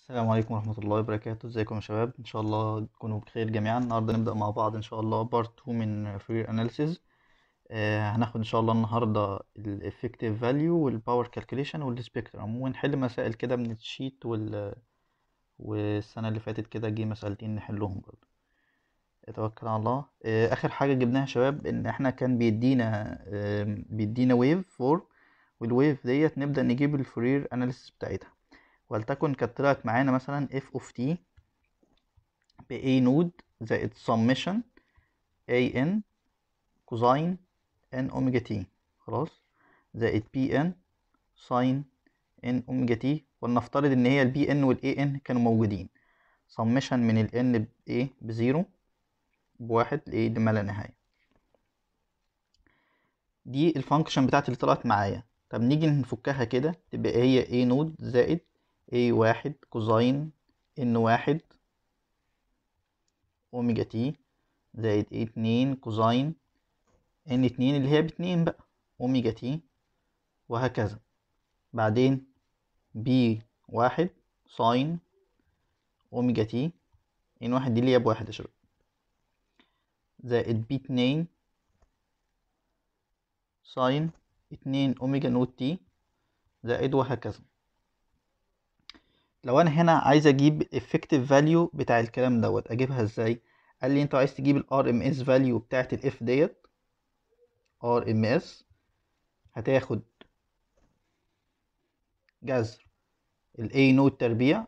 السلام عليكم ورحمة الله وبركاته ازيكم يا شباب ان شاء الله تكونوا بخير جميعا النهاردة نبدأ مع بعض ان شاء الله بارت 2 من Fourier Analysis آه هناخد ان شاء الله النهاردة ال Effective Value وال Power Calculation وال Spectrum ونحل مسائل كده من الشيت وال والسنة اللي فاتت كده جه مسألتين نحلهم برضه اتوكل على الله آه اخر حاجة جبناها يا شباب ان احنا كان بيدينا آه بيدينا ويف فور والويف ديت نبدأ نجيب الفورير اناليسيس بتاعتها ولتكن كانت طلعت معانا مثلا f of t ب a نود زائد summation a n كوزين n اوميجا t خلاص زائد p n ساين n اوميجا t ولنفترض ان هي ال b n وال a n كانوا موجودين summation من ال n ب a بزيرو بواحد ل a لما لا نهاية دي الفانكشن بتاعتي اللي طلعت معايا طب نيجي نفكها كده تبقى هي a نود زائد a واحد كوزين ان واحد اوميجا تي زائد a اتنين كوزين ان اتنين اللي هي باتنين بقى اوميجا تي وهكذا بعدين b واحد ساين اوميجا تي ان واحد دي اللي هي بواحد يا شباب زائد b اتنين ساين اتنين اوميجا نوت تي زائد وهكذا لو انا هنا عايز اجيب effective value بتاع الكلام دوت اجيبها ازاي قال لي انت عايز تجيب ال RMS value بتاعت ال F ديت RMS هتاخد جذر ال A نود تربيع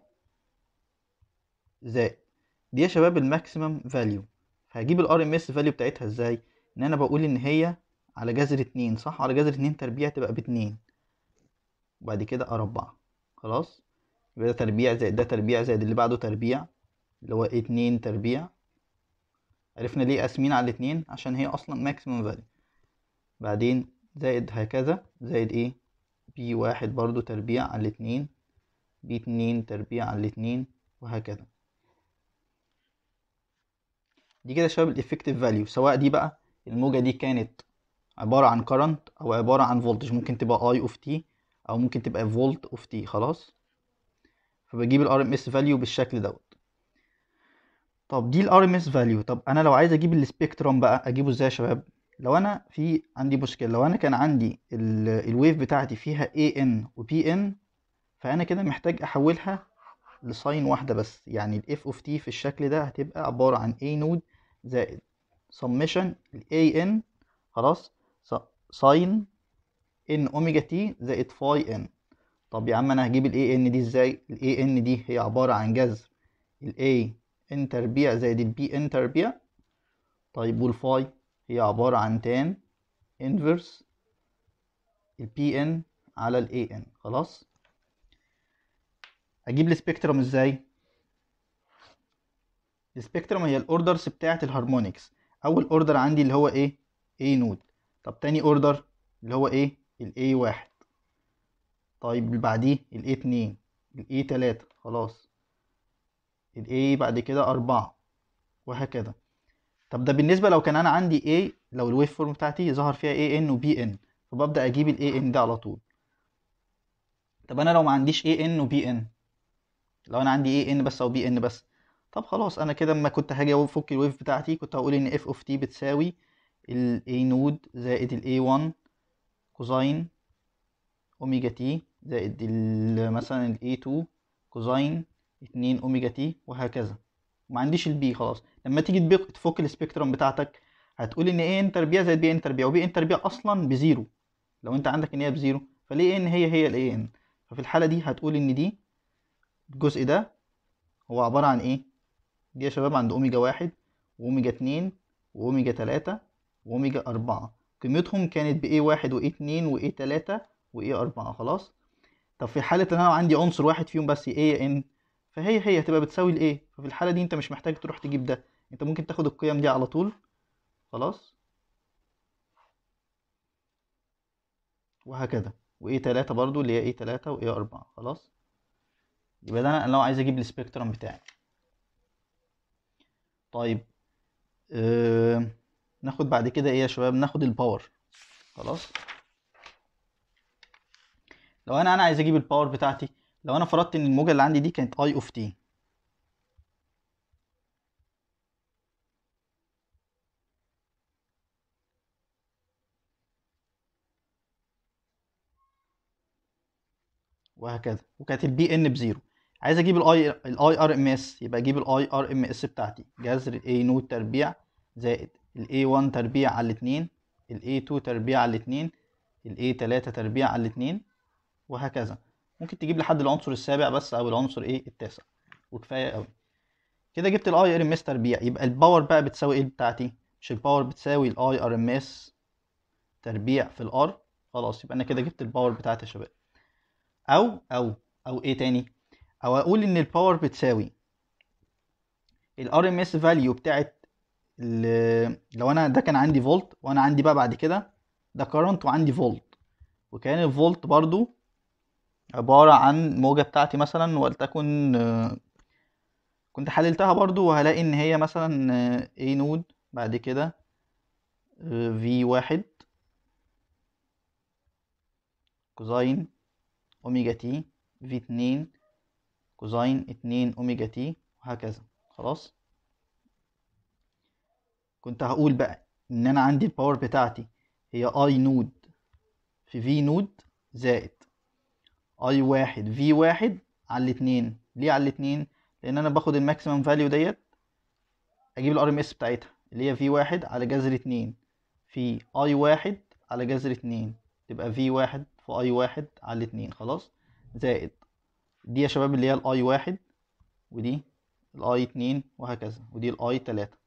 زائد دي يا شباب الماكسيمم value فهجيب ال RMS value بتاعتها ازاي ان انا بقول ان هي على جذر اتنين صح على جذر اتنين تربيع تبقى باتنين وبعد كده اربعة خلاص يبقى ده تربيع زائد ده تربيع زائد اللي بعده تربيع اللي هو اتنين تربيع عرفنا ليه قاسمين على الاتنين عشان هي اصلا ماكسيمم فاليو بعدين زائد هكذا زائد ايه بي واحد برضو تربيع على الاتنين بي اتنين تربيع على الاتنين وهكذا دي كده شباب الافكتيف فاليو سواء دي بقى الموجة دي كانت عبارة عن current او عبارة عن voltage ممكن تبقى I of t او ممكن تبقى volt of t خلاص فبجيب ال RMS value بالشكل دوت طب دي ال RMS value طب انا لو عايز اجيب السبيكترم بقى اجيبه ازاي يا شباب لو انا في عندي مشكله لو انا كان عندي الويف بتاعتي فيها AN و PN فانا كده محتاج احولها لساين واحده بس يعني ال F of T في الشكل ده هتبقى عباره عن A نود زائد summation ال AN خلاص ساين ان اوميجا تي زائد فاي ان طب يا عم انا هجيب الاي ان دي ازاي الاي ان دي هي عباره عن جذر الاي ان تربيع زائد البي ان تربيع طيب والفاي هي عباره عن تان انفرس البي ان على الاي ان خلاص اجيب السبيكترم ازاي السبيكترم هي الاوردرز بتاعه الهارمونكس اول اوردر عندي اللي هو ايه اي نود طب تاني اوردر اللي هو ايه الاي واحد طيب اللي بعديه الاي اتنين الاي تلاتة خلاص الاي بعد كده اربعة وهكذا طب ده بالنسبة لو كان انا عندي A لو الويف فورم بتاعتي ظهر فيها AN و BN فببدأ اجيب ال AN ده على طول طب انا لو ما عنديش AN و BN لو انا عندي AN بس او BN بس طب خلاص انا كده اما كنت هاجي افك الويف بتاعتي كنت هقول ان F of T بتساوي ال A نود زائد ال A1 كوزين اوميجا تي زائد مثلا ال A2 كوزين اتنين اوميجا تي وهكذا ما عنديش البي خلاص لما تيجي تفك السبيكترم بتاعتك هتقول ان ايه ان تربيع زائد بي ان تربيع وبي ان تربيع اصلا بزيرو لو انت عندك ان هي بزيرو فليه ان هي هي الاي ان ففي الحاله دي هتقول ان دي الجزء ده هو عباره عن ايه دي يا شباب عند اوميجا واحد واوميجا اتنين واوميجا تلاتة واوميجا اربعة قيمتهم كانت بايه واحد وايه اتنين وايه تلاتة وايه اربعة خلاص طب في حالة ان انا عندي عنصر واحد فيهم بس ايه ان فهي هي هتبقى بتساوي الايه ففي الحالة دي انت مش محتاج تروح تجيب ده انت ممكن تاخد القيم دي على طول خلاص وهكذا وايه تلاتة برضو اللي هي ايه تلاتة وايه اربعة خلاص يبقى ده انا لو عايز اجيب السبيكترم بتاعي طيب أه... ناخد بعد كده ايه يا شباب ناخد الباور خلاص لو انا انا عايز اجيب الباور بتاعتي لو انا فرضت ان الموجة اللي عندي دي كانت اي اوف تي وهكذا وكانت البي ان بزيرو عايز اجيب الاي الاي ار ام اس يبقى اجيب الاي ار ام اس بتاعتي جذر الاي نوت تربيع زائد الاي 1 تربيع على الاتنين الاي 2 تربيع على الاتنين الاي 3 تربيع على الاتنين وهكذا ممكن تجيب لحد العنصر السابع بس او العنصر ايه التاسع وكفايه قوي كده جبت الاي ار ام اس تربيع يبقى الباور بقى بتساوي ايه بتاعتي مش الباور بتساوي الاي ار ام اس تربيع في الار خلاص يبقى انا كده جبت الباور بتاعتي يا شباب او او او ايه تاني او اقول ان الباور بتساوي الار ام اس فاليو بتاعت ال- لو انا ده كان عندي فولت وانا عندي بقى بعد كده ده كارنت وعندي فولت وكان الفولت برضو عبارة عن الموجة بتاعتي مثلا ولتكن آه، كنت حللتها برضو وهلاقي ان هي مثلا آه، A نود بعد كده في واحد كوزين اوميجا تي في اتنين كوزين اتنين اوميجا تي وهكذا خلاص كنت هقول بقى ان انا عندي الباور بتاعتي هي اي نود في في نود زائد اي واحد في واحد على الاتنين ليه على الاتنين لان انا باخد الماكسيمم فاليو ديت اجيب الار ام اس بتاعتها اللي هي في واحد على جذر اتنين في اي واحد على جذر اتنين تبقى في واحد في اي واحد على الاتنين خلاص زائد دي يا شباب اللي هي الاي واحد ودي الاي اتنين وهكذا ودي الاي تلاتة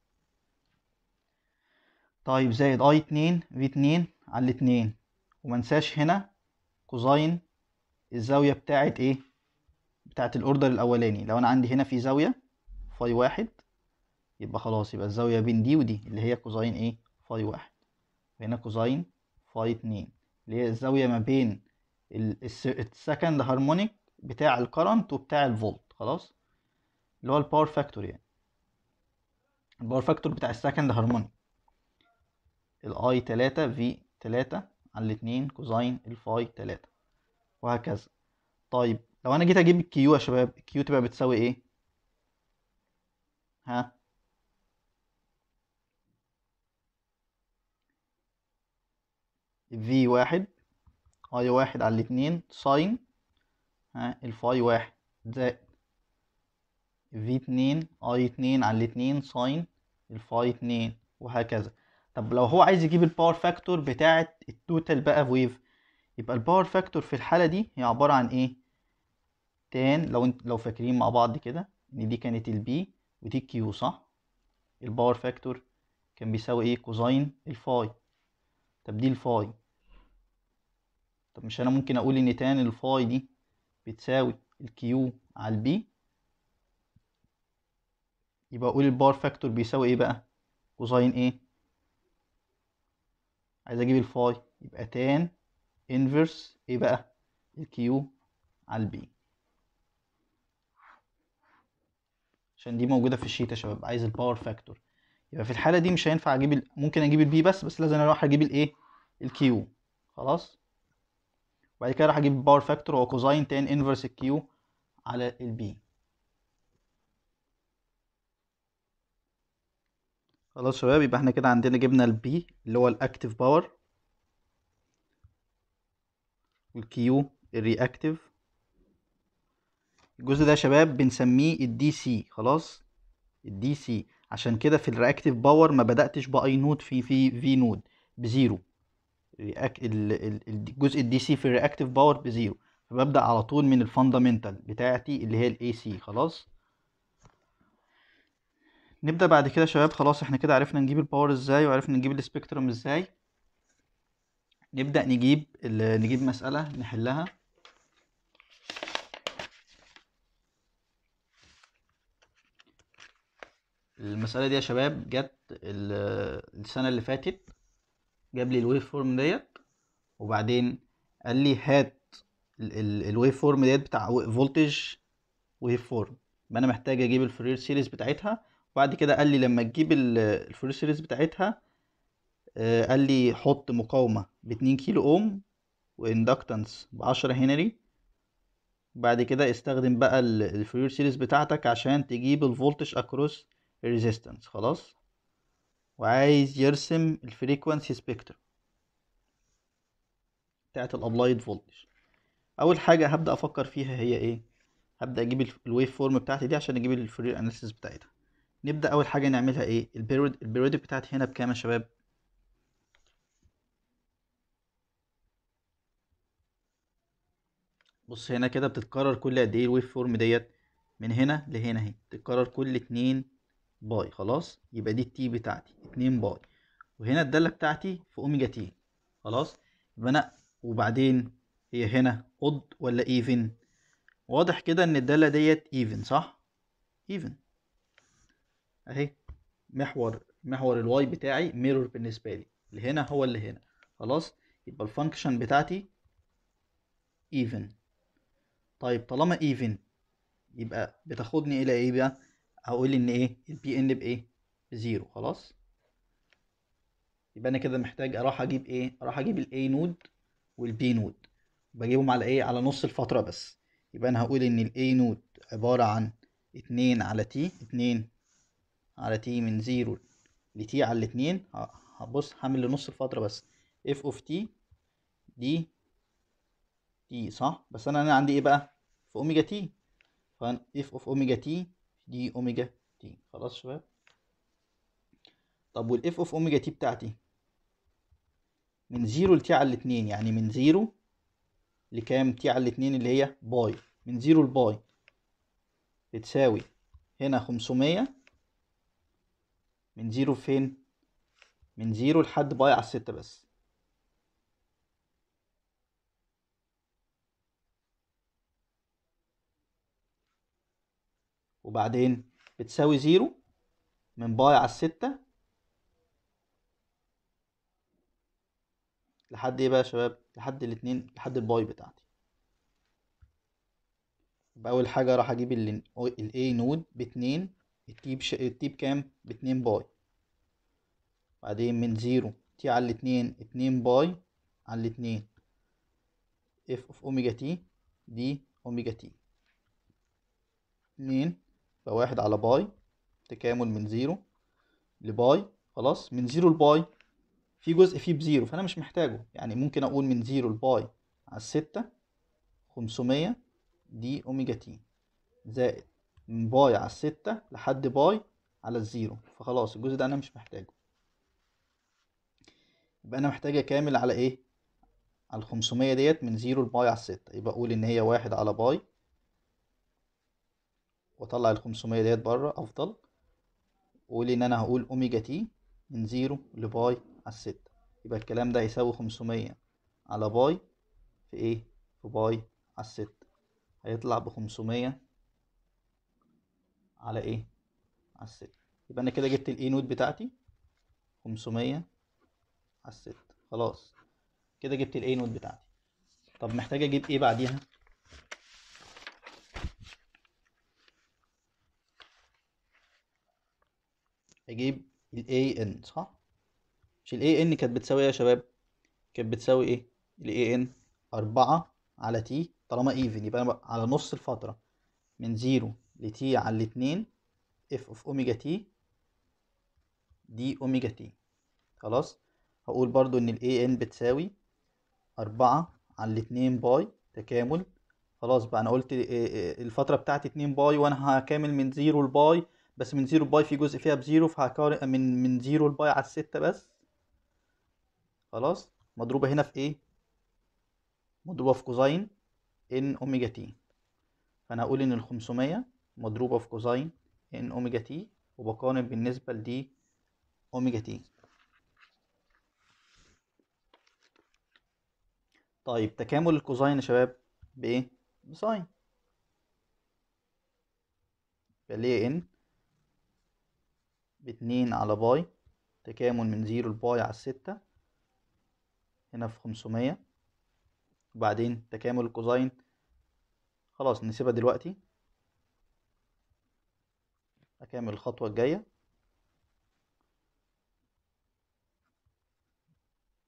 طيب زائد اي اتنين في اتنين على الاتنين ومنساش هنا كوزين الزاوية بتاعت ايه بتاعت الاوردر الاولاني لو انا عندي هنا في زاوية فاي واحد يبقى خلاص يبقى الزاوية بين دي ودي اللي هي كوزين ايه فاي واحد وهنا كوزين فاي اتنين اللي هي الزاوية ما بين السكند هارمونيك بتاع الكرنت وبتاع الفولت خلاص اللي هو الباور فاكتور يعني الباور فاكتور بتاع السكند هارمونيك الاي تلاتة في تلاتة على الاتنين كوزين الفاي تلاتة وهكذا طيب لو انا جيت اجيب الكيو يا شباب الكيو تبقى بتساوي ايه ها في واحد اي واحد على الاتنين ساين ها الفاي واحد زائد في اتنين اي اتنين على الاتنين ساين الفاي اتنين وهكذا طب لو هو عايز يجيب الباور فاكتور بتاعة التوتال بقى ويف يبقى الباور فاكتور في الحالة دي هي عبارة عن ايه تان لو انت لو فاكرين مع بعض كده ان دي كانت البي ودي الكيو صح الباور فاكتور كان بيساوي ايه كوزين الفاي طب دي الفاي طب مش انا ممكن اقول ان تان الفاي دي بتساوي الكيو على البي يبقى اقول الباور فاكتور بيساوي ايه بقى كوزين ايه عايز اجيب الفاي يبقى تان انفرس ايه بقى الكيو على البي عشان دي موجوده في الشيت يا شباب عايز الباور فاكتور يبقى في الحاله دي مش هينفع اجيب ال... ممكن اجيب البي بس بس لازم اروح اجيب الايه الكيو خلاص وبعد كده اروح اجيب الباور فاكتور هو كوزين تان انفرس الكيو على البي خلاص شباب يبقى احنا كده عندنا جبنا البي اللي هو الاكتيف باور والكيو الرياكتيف الجزء ده يا شباب بنسميه الدي سي خلاص الدي سي عشان كده في الرياكتيف باور ما بداتش باي نود في في في نود بزيرو رياك ال- ال- الجزء الدي سي في الرياكتيف باور بزيرو فببدا على طول من الفاندامنتال بتاعتي اللي هي الاي سي خلاص نبدا بعد كده يا شباب خلاص احنا كده عرفنا نجيب الباور ازاي وعرفنا نجيب السبيكترم ازاي نبدا نجيب ال- نجيب مساله نحلها المسألة دي يا شباب جت ال- السنة اللي فاتت جاب لي الويف فورم ديت وبعدين قال لي هات الويف فورم ديت بتاع فولتج ويف فورم يبقى انا محتاج اجيب الفورير سيريز بتاعتها وبعد كده قال لي لما تجيب الفورير سيريز بتاعتها آه، قال لي حط مقاومة باتنين كيلو اوم واندكتنس بعشرة هنري بعد كده استخدم بقى الفورير سيريز بتاعتك عشان تجيب الفولتج اكروس الريزيستنس خلاص وعايز يرسم الفريكوانسي سبيكتر بتاعت الابلايد فولتج اول حاجه هبدا افكر فيها هي ايه هبدا اجيب الويف فورم بتاعتي دي عشان اجيب الفورير اناليسيس بتاعتها نبدا اول حاجه نعملها ايه البيريود البيريودك بتاعتي هنا بكام يا شباب بص هنا كده بتتكرر كل قد ايه الويف فورم ديت من هنا لهنا اهي بتتكرر كل اتنين باي خلاص يبقى دي التي بتاعتي اتنين باي وهنا الدالة بتاعتي في اوميجا تي خلاص يبقى انا وبعدين هي هنا اود ولا ايفن واضح كده ان الدالة ديت ايفن صح ايفن اهي محور محور الواي بتاعي ميرور بالنسبة لي اللي هنا هو اللي هنا خلاص يبقى الفانكشن بتاعتي ايفن طيب طالما ايفن يبقى بتاخدني الى ايه بقى هقول ان ايه البي ان بايه بزيرو خلاص يبقى انا كده محتاج اروح اجيب ايه اروح اجيب الاي نود والبي نود بجيبهم على ايه على نص الفتره بس يبقى انا هقول ان الاي نود عباره عن اتنين على تي اتنين على تي من زيرو لتي على الاتنين هبص هعمل لنص الفتره بس اف اوف تي دي تي صح بس انا انا عندي ايه بقى في اوميجا تي فان اف اوف اوميجا تي دي اوميجا تي خلاص يا شباب طب والاف اوف اوميجا تي بتاعتي من زيرو لتي على الاتنين يعني من زيرو لكام تي على الاتنين اللي هي باي من زيرو لباي بتساوي هنا خمسمية من زيرو فين من زيرو لحد باي على الستة بس وبعدين بتساوي زيرو من باي على الستة لحد ايه بقى يا شباب لحد الاتنين لحد الباي بتاعتي يبقى اول حاجة راح اجيب ال A نود باتنين التي بش... التي بكام باتنين باي بعدين من زيرو تي على الاتنين اتنين باي على الاتنين اف اوف اوميجا تي دي اوميجا تي اتنين فواحد على باي تكامل من زيرو لباي خلاص من زيرو لباي في جزء فيه بزيرو فانا مش محتاجه يعني ممكن اقول من زيرو لباي على الستة خمسمية دي اوميجا تي زائد من باي على الستة لحد باي على الزيرو فخلاص الجزء ده انا مش محتاجه يبقى انا محتاج اكامل على ايه على الخمسمية ديت من زيرو لباي على الستة يبقى اقول ان هي واحد على باي واطلع الخمسمية ديت بره افضل واقول ان انا هقول اوميجا تي من زيرو لباي على الستة يبقى الكلام ده يساوي خمسمية على باي في ايه في باي على الستة هيطلع بخمسمية على ايه على الستة يبقى انا كده جبت الاي نود بتاعتي خمسمية على الستة خلاص كده جبت الاي نود بتاعتي طب محتاج اجيب ايه بعديها اجيب ال AN صح مش ال AN كانت بتساوي ايه يا شباب كانت بتساوي ايه ال AN أربعة على تي طالما ايفن يبقى أنا على نص الفترة من زيرو لتي على الاتنين اف اوف اوميجا تي دي اوميجا تي خلاص هقول برضو ان ال AN بتساوي أربعة على الاتنين باي تكامل خلاص بقى انا قلت الفترة بتاعتي اتنين باي وانا هكامل من زيرو لباي بس من زيرو باي في جزء فيها بزيرو فهقارن من من زيرو لباي على الستة بس خلاص مضروبة هنا في ايه مضروبة في كوزين ان اوميجا تي فانا هقول ان الخمسمية مضروبة في كوزين ان اوميجا تي وبقارن بالنسبة لدي اوميجا تي طيب تكامل الكوزين يا شباب بايه بساين فليه ان باتنين على باي تكامل من زيرو لباي على الستة هنا في خمسمية وبعدين تكامل الكوزين خلاص نسيبها دلوقتي أكمل الخطوة الجاية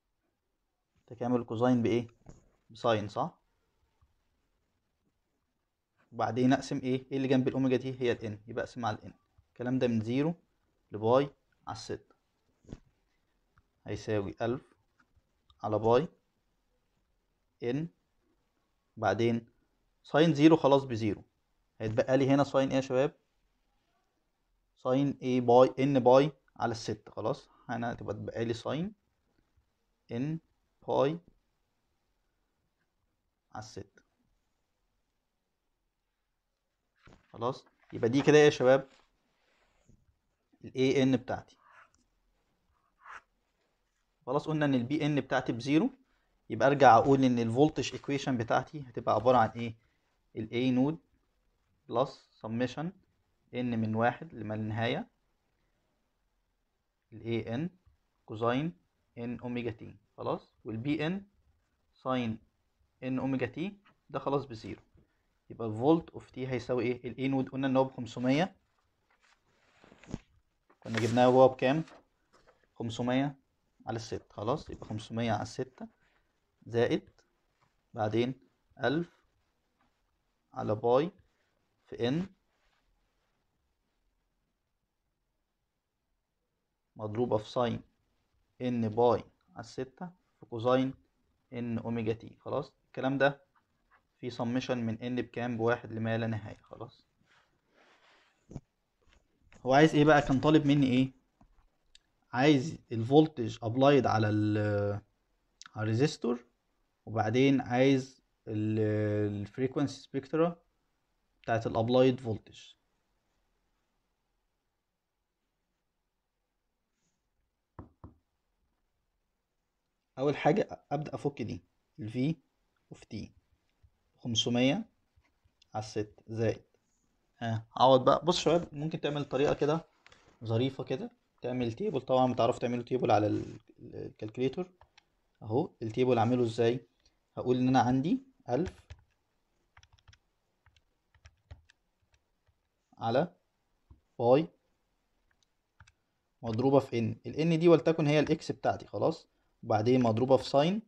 تكامل الكوزين بإيه؟ بساين صح؟ وبعدين اقسم ايه ايه اللي جنب الاوميجا تي هي الان يبقى اقسم على الان الكلام ده من زيرو لباي على الستة هيساوي ألف على باي ان بعدين ساين زيرو خلاص بزيرو هيتبقى لي هنا ساين ايه يا شباب ساين ايه باي ان باي على الستة خلاص هنا هتبقى تبقى لي ساين ان باي على الستة خلاص يبقى دي كده إيه يا شباب ال ان بتاعتي خلاص قلنا ان البي ان بتاعتي بزيرو يبقى ارجع اقول ان الفولتج ايكويشن بتاعتي هتبقى عبارة عن ايه الاي نود بلس سميشن ان من واحد لما النهاية الاي ان كوزين ان اوميجا تي خلاص والبي ان ساين ان اوميجا تي ده خلاص بزيرو يبقى الفولت اوف تي هيساوي ايه الاي نود قلنا ان هو ب 500 كنا جبناه هو بكام 500 على الست خلاص يبقى 500 على الستة زائد بعدين ألف على باي في ان مضروبة في ساين ان باي على الستة في كوزين ان اوميجا تي خلاص الكلام ده في سمشن من ان بكام بواحد لما لا نهاية خلاص هو عايز ايه بقى كان طالب مني ايه عايز الفولتج ابلايد على ال على الريزيستور وبعدين عايز الفريكوانسي سبيكترا بتاعت الابلايد فولتج اول حاجه ابدا افك دي الفي اوف تي 500 على الست زائد ها عوض بقى بص شباب ممكن تعمل طريقه كده ظريفه كده تعمل تيبل طبعا بتعرفوا تعملوا تيبل على الكالكوليتور اهو التيبل اعمله ازاي هقول ان انا عندي ألف على باي مضروبة في ان ال n دي ولتكن هي الاكس بتاعتي خلاص وبعدين مضروبة في ساين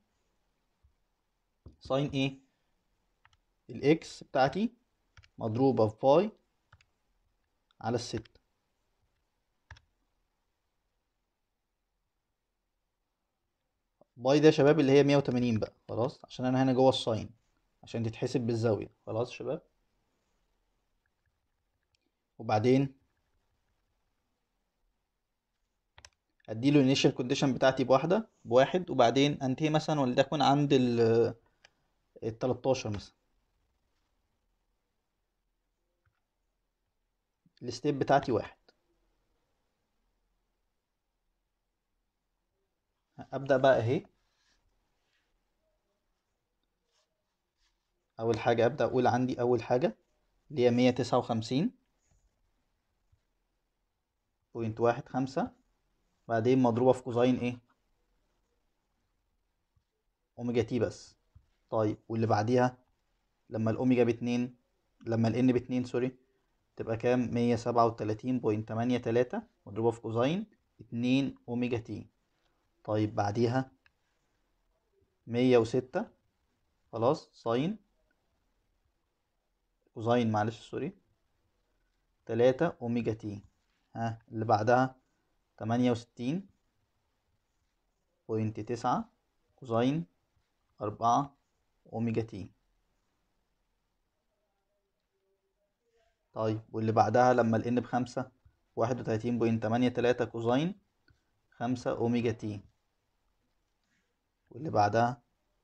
ساين ايه الاكس بتاعتي مضروبة في باي على الستة باي ده يا شباب اللي هي 180 بقى خلاص عشان انا هنا جوه الساين عشان تتحسب بالزاوية خلاص يا شباب وبعدين اديله الانيشال كونديشن بتاعتي بواحدة بواحد وبعدين انتهي مثلا ولتكن عند ال ال 13 مثلا الستيب بتاعتي واحد ابدا بقى اهي اول حاجه ابدا اقول عندي اول حاجه اللي هي 159 بوينت واحد خمسة بعدين مضروبة في كوزين ايه اوميجا تي بس طيب واللي بعديها لما الاوميجا باتنين لما الان باتنين سوري تبقى كام مية سبعة وتلاتين بوينت تمانية تلاتة مضروبة في كوزين اتنين اوميجا تي طيب بعديها مية وستة خلاص ساين كوزين معلش سوري تلاتة اوميجا تي ها اللي بعدها تمانية وستين بوينت تسعة كوزين أربعة أوميجا تي طيب واللي بعدها لما ال n بخمسة واحد وتلاتين بوينت تمانية تلاتة كوزين خمسة أوميجا تي واللي بعدها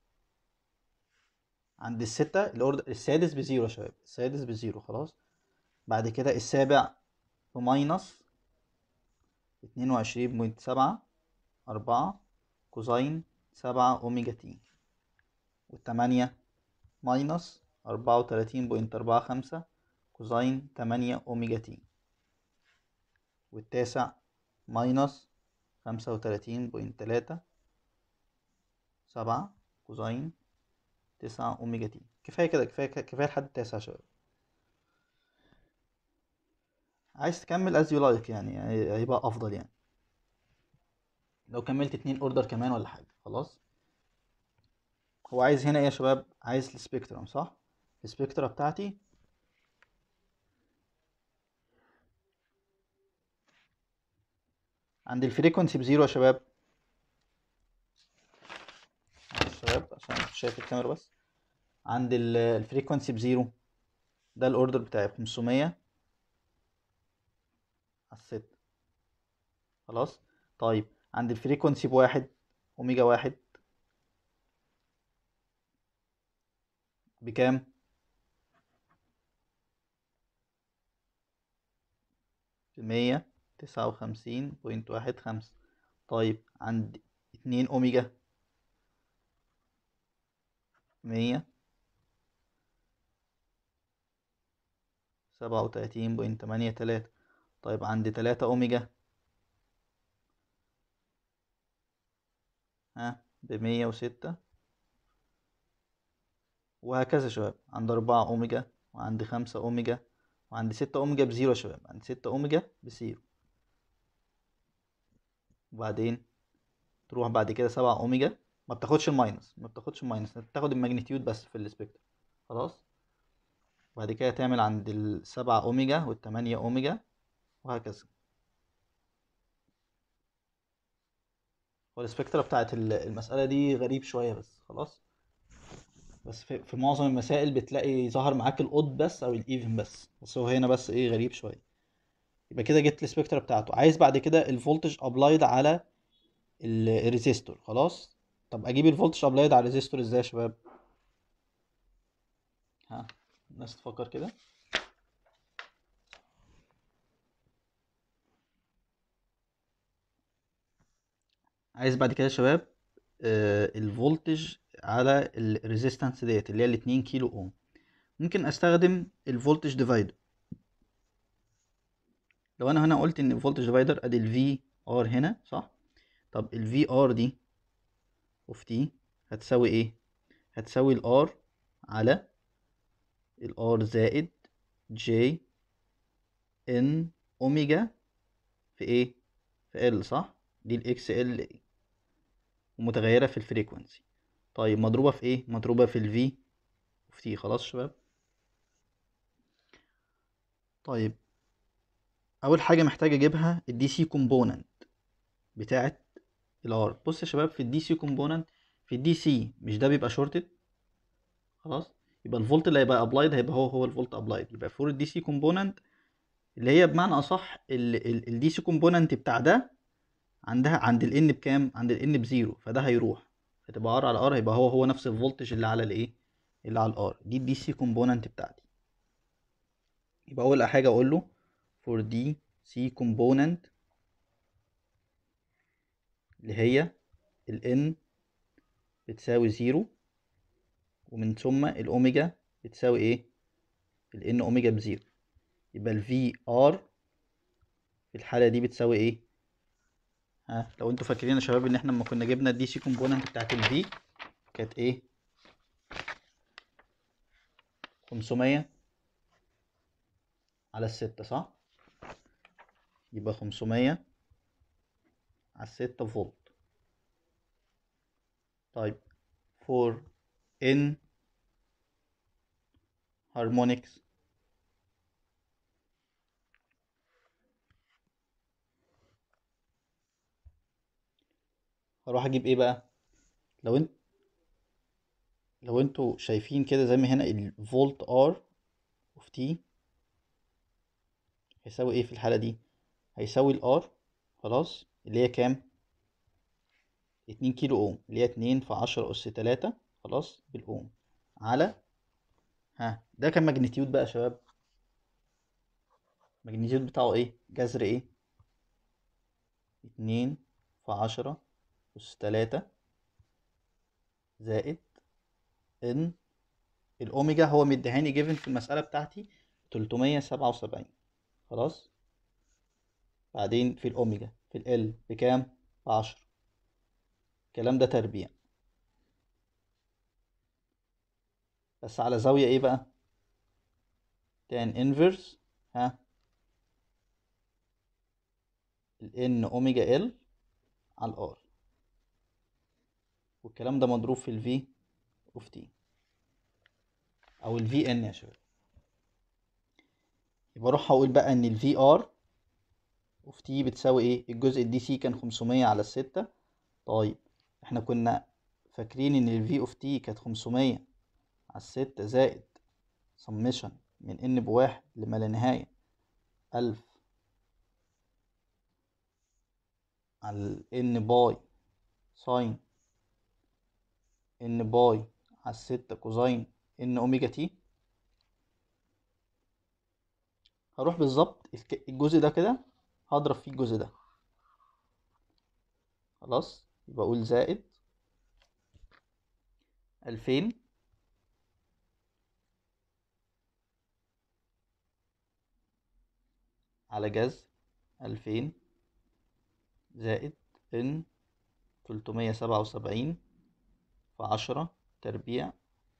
عند الستة الأوردر السادس بزيرو يا شباب السادس بزيرو خلاص بعد كده السابع بماينس اتنين وعشرين بوينت سبعة أربعة كوزين سبعة أوميجا تي والتمانية ماينس أربعة وتلاتين بوينت أربعة خمسة كوزين تمانية أوميجا تي والتاسع ماينس خمسة وتلاتين بوينت تلاتة سبعة كوزين تسعة أوميجا تي كفاية كده كفاية كفاية لحد التاسع يا شباب عايز تكمل as you like يعني هيبقى أفضل يعني لو كملت اتنين اوردر كمان ولا حاجة خلاص هو عايز هنا ايه يا شباب عايز السبيكترم صح السبيكترا بتاعتي عند الفريكونسي بزيرو يا شباب معلش يا شباب عشان مش شايف الكاميرا بس عند ال- الفريكونسي بزيرو ده الاوردر بتاعي بخمسمية على الستة خلاص طيب عند الفريكونسي بواحد اوميجا واحد بكام بمية تسعة وخمسين بوينت واحد خمسة طيب عند اتنين اوميجا مية سبعة وتلاتين بوينت تمانية تلاتة طيب عند تلاتة اوميجا ها بمية وستة وهكذا يا شباب عند أربعة أوميجا وعند خمسة أوميجا وعند ستة أوميجا بزيرو يا شباب عند ستة أوميجا بزيرو وبعدين تروح بعد كده سبعة أوميجا ما بتاخدش الماينس ما بتاخدش الماينس انت بتاخد الماجنتيود بس في السبيكتر خلاص وبعد كده تعمل عند السبعة أوميجا والتمانية أوميجا وهكذا هو السبيكترا بتاعت ال- المسألة دي غريب شوية بس خلاص بس في, في معظم المسائل بتلاقي ظهر معاك الاود بس او الايفن بس بس هو هنا بس ايه غريب شويه يبقى كده جبت السبيكترا بتاعته عايز بعد كده الفولتج ابلايد على ال- الريزيستور خلاص طب اجيب الفولتج ابلايد على الريزيستور ازاي يا شباب ها الناس تفكر كده عايز بعد كده يا شباب آه الفولتج على الريزيستنس ديت اللي هي ال 2 كيلو اوم ممكن استخدم الفولتج ديفايدر لو انا هنا قلت ان الفولتج ديفايدر ادي الفي ار هنا صح طب الفي ار دي اوف تي هتساوي ايه هتساوي الار على الار زائد جي ان اوميجا في ايه في ال صح دي الاكس ال ومتغيره في الفريكوانسي طيب مضروبه في ايه مضروبه في الفي اوف تي خلاص يا شباب طيب اول حاجه محتاج اجيبها الدي سي كومبوننت بتاعه الار بص يا شباب في الدي سي كومبوننت في الدي سي مش ده بيبقى شورتد خلاص يبقى الفولت اللي هيبقى ابلايد هيبقى هو هو الفولت ابلايد يبقى فور الدي سي كومبوننت اللي هي بمعنى اصح الدي سي كومبوننت بتاع ده عندها عند الان بكام عند الان بزيرو فده هيروح فتبقى ار على ار هيبقى هو هو نفس الفولتج اللي على الايه اللي على الار دي الدي سي كومبوننت بتاعتي يبقى اول حاجه اقول له for DC component اللي هي ال N بتساوي زيرو ومن ثم الأوميجا بتساوي ايه ال N أوميجا بزيرو يبقى ال VR في الحالة دي بتساوي ايه ها لو انتوا فاكرين يا شباب ان احنا لما كنا جبنا الدي سي كومبوننت بتاعت ال V كانت ايه خمسمية على الستة صح يبقى خمسمية على الستة فولت طيب for n harmonics هروح اجيب ايه بقى لو انت لو انتوا شايفين كده زي ما هنا الفولت ار اوف تي هيساوي ايه في الحالة دي هيساوي الار خلاص اللي هي كام اتنين كيلو اوم اللي هي اتنين في عشرة اس تلاتة خلاص بالاوم على ها ده كان ماجنتيود بقى يا شباب الماجنتيود بتاعه ايه جذر ايه اتنين في عشرة اس تلاتة زائد ان الاوميجا هو مديهاني جيفن في المسألة بتاعتي تلتمية سبعة وسبعين خلاص بعدين في الأوميجا في ال بكام؟ بعشرة الكلام ده تربيع بس على زاوية ايه بقى؟ تان انفرس ها ال n اوميجا ال على الار والكلام ده مضروب في ال v اوف t او ال vn يا شباب يبقى اروح اقول بقى ان ال vr اوف تي بتساوي ايه الجزء الدي سي كان 500 على الستة طيب احنا كنا فاكرين ان الفي اوف تي كانت 500 على الستة زائد سمشن من ان بواحد لما لا نهاية ألف على ان باي ساين ان باي على الستة كوزين ان اوميجا تي هروح بالظبط الك- الجزء ده كده هضرب فيه الجزء ده خلاص يبقى اقول زائد ألفين على جذر ألفين زائد إن تلتمية سبعة وسبعين في عشرة تربيع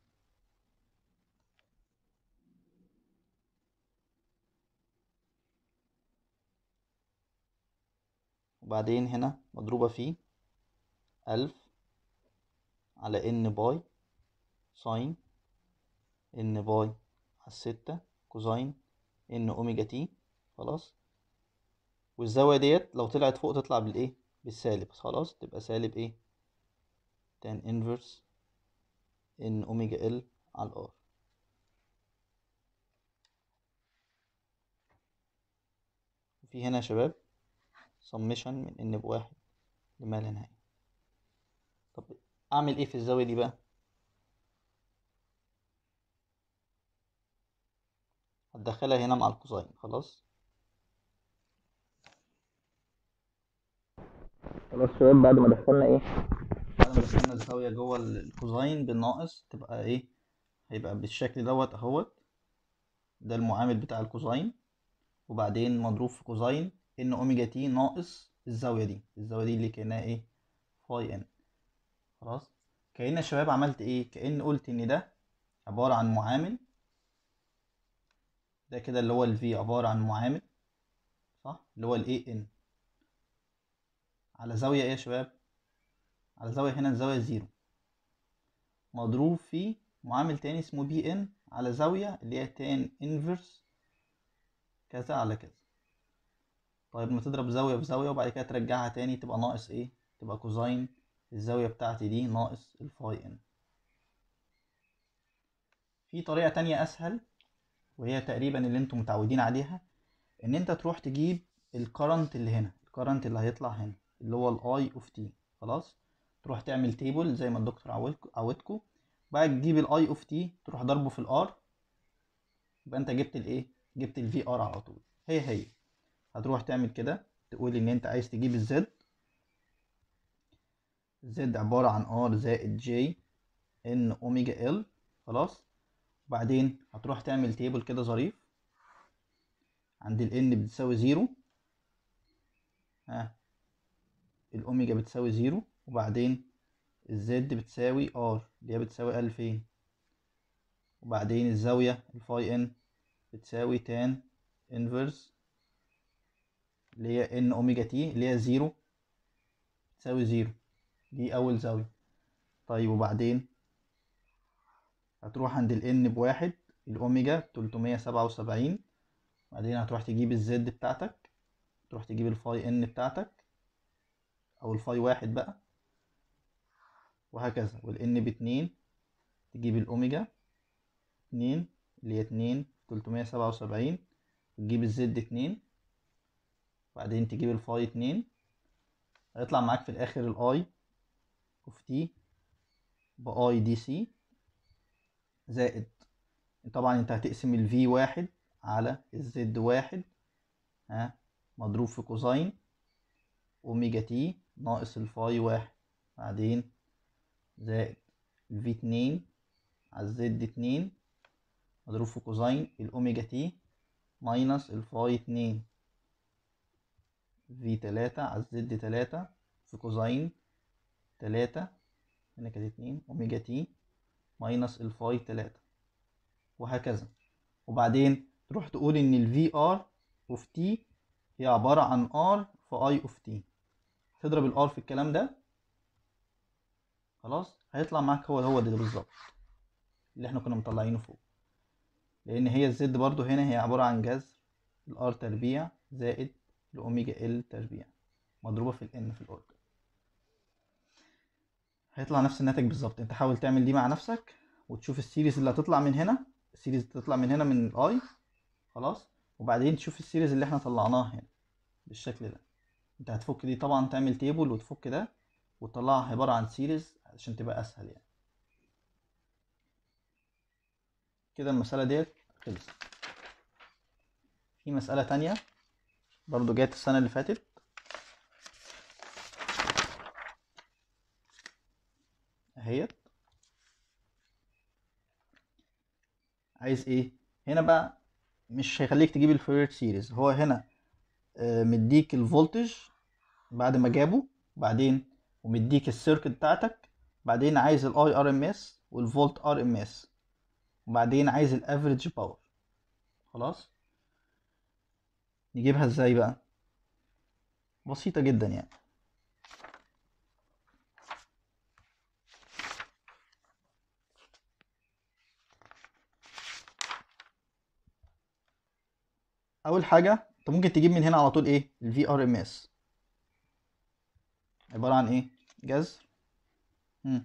وبعدين هنا مضروبة في ألف على إن باي ساين إن باي على الستة كوزين إن أوميجا تي خلاص والزاوية ديت لو طلعت فوق تطلع بالإيه بالسالب خلاص تبقى سالب إيه تان انفرس إن أوميجا إل على الآر في هنا يا شباب سمشن من ان بواحد لما لا نهاية طب اعمل ايه في الزاوية دي بقى هتدخلها هنا مع الكوزين خلاص خلاص شباب بعد ما دخلنا ايه بعد ما دخلنا الزاوية جوه الكوزين بالناقص تبقى ايه هيبقى بالشكل دوت اهوت ده المعامل بتاع الكوزين وبعدين مضروب في كوزين ان اوميجا تي ناقص الزاويه دي الزاويه دي اللي كانها ايه فاي ان خلاص كأن يا شباب عملت ايه كأن قلت ان ده عباره عن معامل ده كده اللي هو الفي عباره عن معامل صح اللي هو الاي ان على زاويه ايه يا شباب على زاويه هنا الزاويه زيرو مضروب في معامل تاني اسمه بي ان على زاويه اللي هي تان انفرس كذا على كذا طيب ما تضرب زاوية في زاوية وبعد كده ترجعها تاني تبقى ناقص ايه تبقى كوزين الزاوية بتاعتي دي ناقص الفاي ان في طريقة تانية اسهل وهي تقريبا اللي انتم متعودين عليها ان انت تروح تجيب الكرنت اللي هنا الكرنت اللي هيطلع هنا اللي هو الاي اوف تي خلاص تروح تعمل تيبل زي ما الدكتور عودكم عودكم بقى تجيب الاي اوف تي تروح ضربه في الار يبقى انت جبت الايه جبت الفي ار على طول هي هي هتروح تعمل كده تقول ان انت عايز تجيب الزد الزد عبارة عن ار زائد جي ان اوميجا ال خلاص وبعدين هتروح تعمل تيبل كده ظريف عند ال n بتساوي زيرو ها الاوميجا بتساوي زيرو وبعدين الزد بتساوي ار اللي هي بتساوي ألفين وبعدين الزاوية الفاي ان بتساوي تان انفرس اللي هي ان اوميجا تي اللي هي زيرو تساوي زيرو دي اول زاوية طيب وبعدين هتروح عند ال n بواحد الاوميجا تلتمية سبعة وسبعين بعدين هتروح تجيب الزد بتاعتك تروح تجيب الفاي ان بتاعتك او الفاي واحد بقى وهكذا والان باتنين تجيب الاوميجا اتنين اللي هي اتنين تلتمية سبعة وسبعين وتجيب الزد اتنين بعدين تجيب الفاي اتنين هيطلع معاك في الاخر الاي اوف تي باي دي سي زائد طبعا انت هتقسم الفي واحد على الزد واحد ها مضروب في كوزين اوميجا تي ناقص الفاي واحد بعدين زائد الفي اتنين على الزد اتنين مضروب في كوزين الاوميجا تي ماينس الفاي اتنين في تلاتة على الزد تلاتة في كوزين تلاتة هنا كانت اتنين اوميجا تي ماينس الفاي تلاتة وهكذا وبعدين تروح تقول ان الفي ار اوف تي هي عبارة عن ار في اي اوف تي تضرب الار في الكلام ده خلاص هيطلع معاك هو هو ده بالظبط اللي احنا كنا مطلعينه فوق لان هي الزد برضو هنا هي عبارة عن جذر الار تربيع زائد لأوميجا ال تربيع مضروبة في الان في الأوردر هيطلع نفس الناتج بالظبط انت حاول تعمل دي مع نفسك وتشوف السيريز اللي هتطلع من هنا السيريز اللي تطلع من هنا من الاي خلاص وبعدين تشوف السيريز اللي احنا طلعناها هنا بالشكل ده انت هتفك دي طبعا تعمل تيبل وتفك ده وتطلعها عبارة عن سيريز عشان تبقى اسهل يعني كده المسألة ديت خلصت في مسألة تانية برضو جات السنة اللي فاتت اهيت عايز ايه هنا بقى مش هيخليك تجيب الفورير سيريز هو هنا آه، مديك الفولتج بعد ما جابه بعدين ومديك السيركت بتاعتك بعدين عايز الاي ار ام اس والفولت ار ام اس وبعدين عايز الافريج باور خلاص نجيبها ازاي بقى بسيطة جدا يعني اول حاجة انت ممكن تجيب من هنا على طول ايه الفي ار ام اس عبارة عن ايه جذر مم.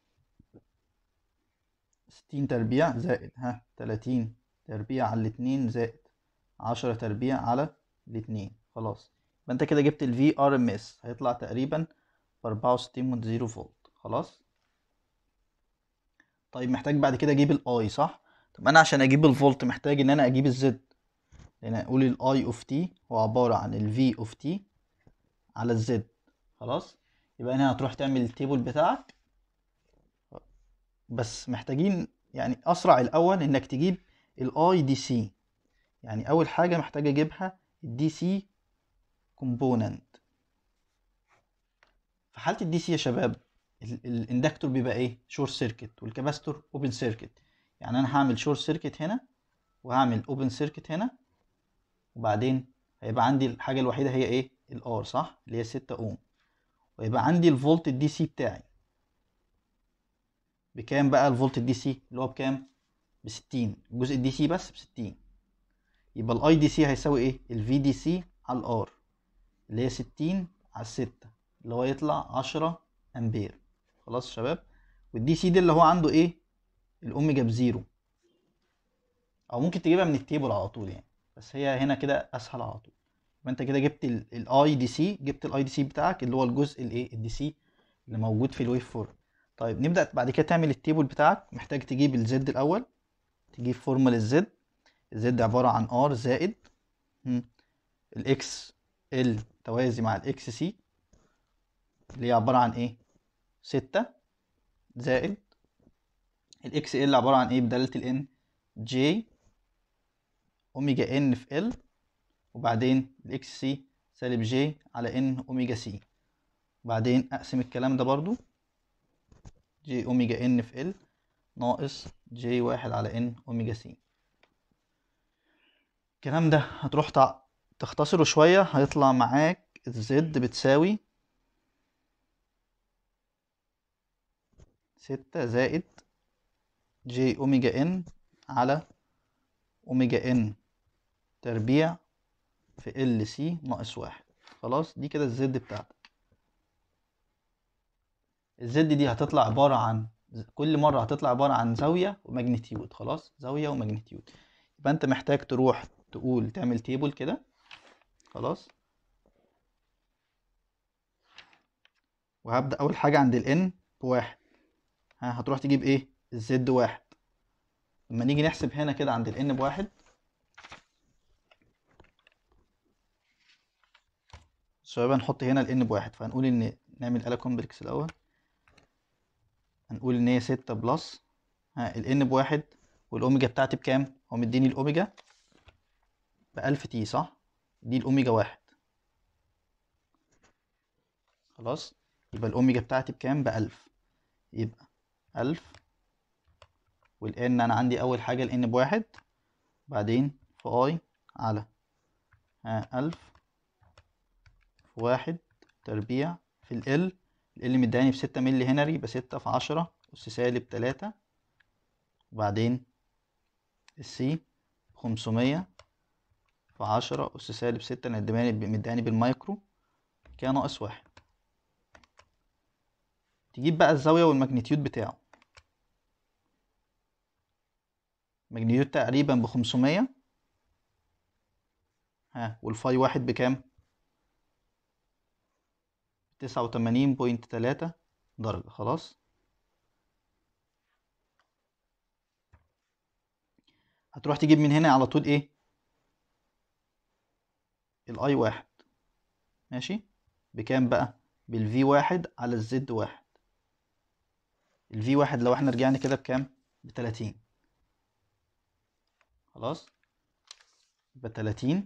ستين تربيع زائد ها تلاتين تربيع على الاتنين زائد عشرة تربيع على الاتنين خلاص يبقى انت كده جبت ال VRMS هيطلع تقريبا بأربعة وستين من زيرو فولت خلاص طيب محتاج بعد كده اجيب الاي صح طب انا عشان اجيب الفولت محتاج ان انا اجيب الزد لان اقول الاي اوف تي هو عبارة عن ال V اوف تي على الزد خلاص يبقى هنا هتروح تعمل التيبل بتاعك بس محتاجين يعني اسرع الاول انك تجيب الاي دي سي يعني اول حاجه محتاج اجيبها الدي سي كومبوننت في حاله الدي سي يا شباب ال- الاندكتور بيبقى ايه شورت سيركت والكاباستور اوبن سيركت يعني انا هعمل شورت سيركت هنا وهعمل اوبن سيركت هنا وبعدين هيبقى عندي الحاجه الوحيده هي ايه الار صح اللي هي 6 اوم ويبقى عندي الفولت الدي سي بتاعي بكام بقى الفولت الدي سي اللي هو بكام ب 60 الجزء الدي سي بس ب 60 يبقى الاي دي سي هيساوي ايه الفي دي سي على الار اللي هي 60 على 6 اللي هو يطلع 10 امبير خلاص يا شباب والدي سي ده اللي هو عنده ايه الاوميجا بزيرو او ممكن تجيبها من التيبل على طول يعني بس هي هنا كده اسهل على طول يبقى انت كده جبت الاي دي سي جبت الاي دي سي بتاعك اللي هو الجزء الايه الدي سي اللي موجود في الويف فورم طيب نبدأ بعد كده تعمل التيبل بتاعك محتاج تجيب الزد الأول تجيب فورمولا الزد الزد عبارة عن ار زائد الاكس ال توازي مع الاكس سي اللي هي عبارة عن ايه ستة زائد الاكس ال عبارة عن ايه بدالة الان جي اوميجا ان في ال وبعدين الاكس سي سالب جي على ان اوميجا سي وبعدين اقسم الكلام ده برضو جي اوميجا ان في ال ناقص جي واحد على ان اوميجا سي الكلام ده هتروح تع- تختصره شوية هيطلع معاك الزد بتساوي ستة زائد جي اوميجا ان على اوميجا ان تربيع في ال سي ناقص واحد خلاص دي كده الزد بتاعتك الزد دي هتطلع عبارة عن كل مرة هتطلع عبارة عن زاوية وماجنتيود خلاص زاوية وماجنتيود يبقى انت محتاج تروح تقول تعمل تيبل كده خلاص وهبدأ أول حاجة عند ال n بواحد ها هتروح تجيب ايه الزد واحد لما نيجي نحسب هنا كده عند ال n بواحد شباب هنحط هنا ال n بواحد فهنقول ان نعمل آلة كومبلكس الأول هنقول ان هي ستة بلس ها ال n بواحد والأوميجا بتاعتي بكام؟ هو مديني الأوميجا بألف تي صح؟ دي الأوميجا واحد خلاص يبقى الأوميجا بتاعتي بكام؟ بألف يبقى ألف والإن أنا عندي أول حاجة الإن بواحد بعدين في أي على ها ألف في واحد تربيع في ال ال ال مداني بستة ملي هنري يبقى ستة في عشرة أس سالب تلاتة وبعدين السي خمسمية في عشرة أس سالب ستة أنا مدياني مدياني بالمايكرو كده ناقص واحد تجيب بقى الزاوية والماجنتيود بتاعه ماجنتيود تقريبا بخمسمية ها والفاي واحد بكام؟ تسعة وتمانين بوينت تلاتة درجة خلاص هتروح تجيب من هنا على طول ايه الاي واحد ماشي بكام بقى بالفي واحد على الزد واحد الفي واحد لو احنا رجعنا كده بكام بتلاتين خلاص يبقى تلاتين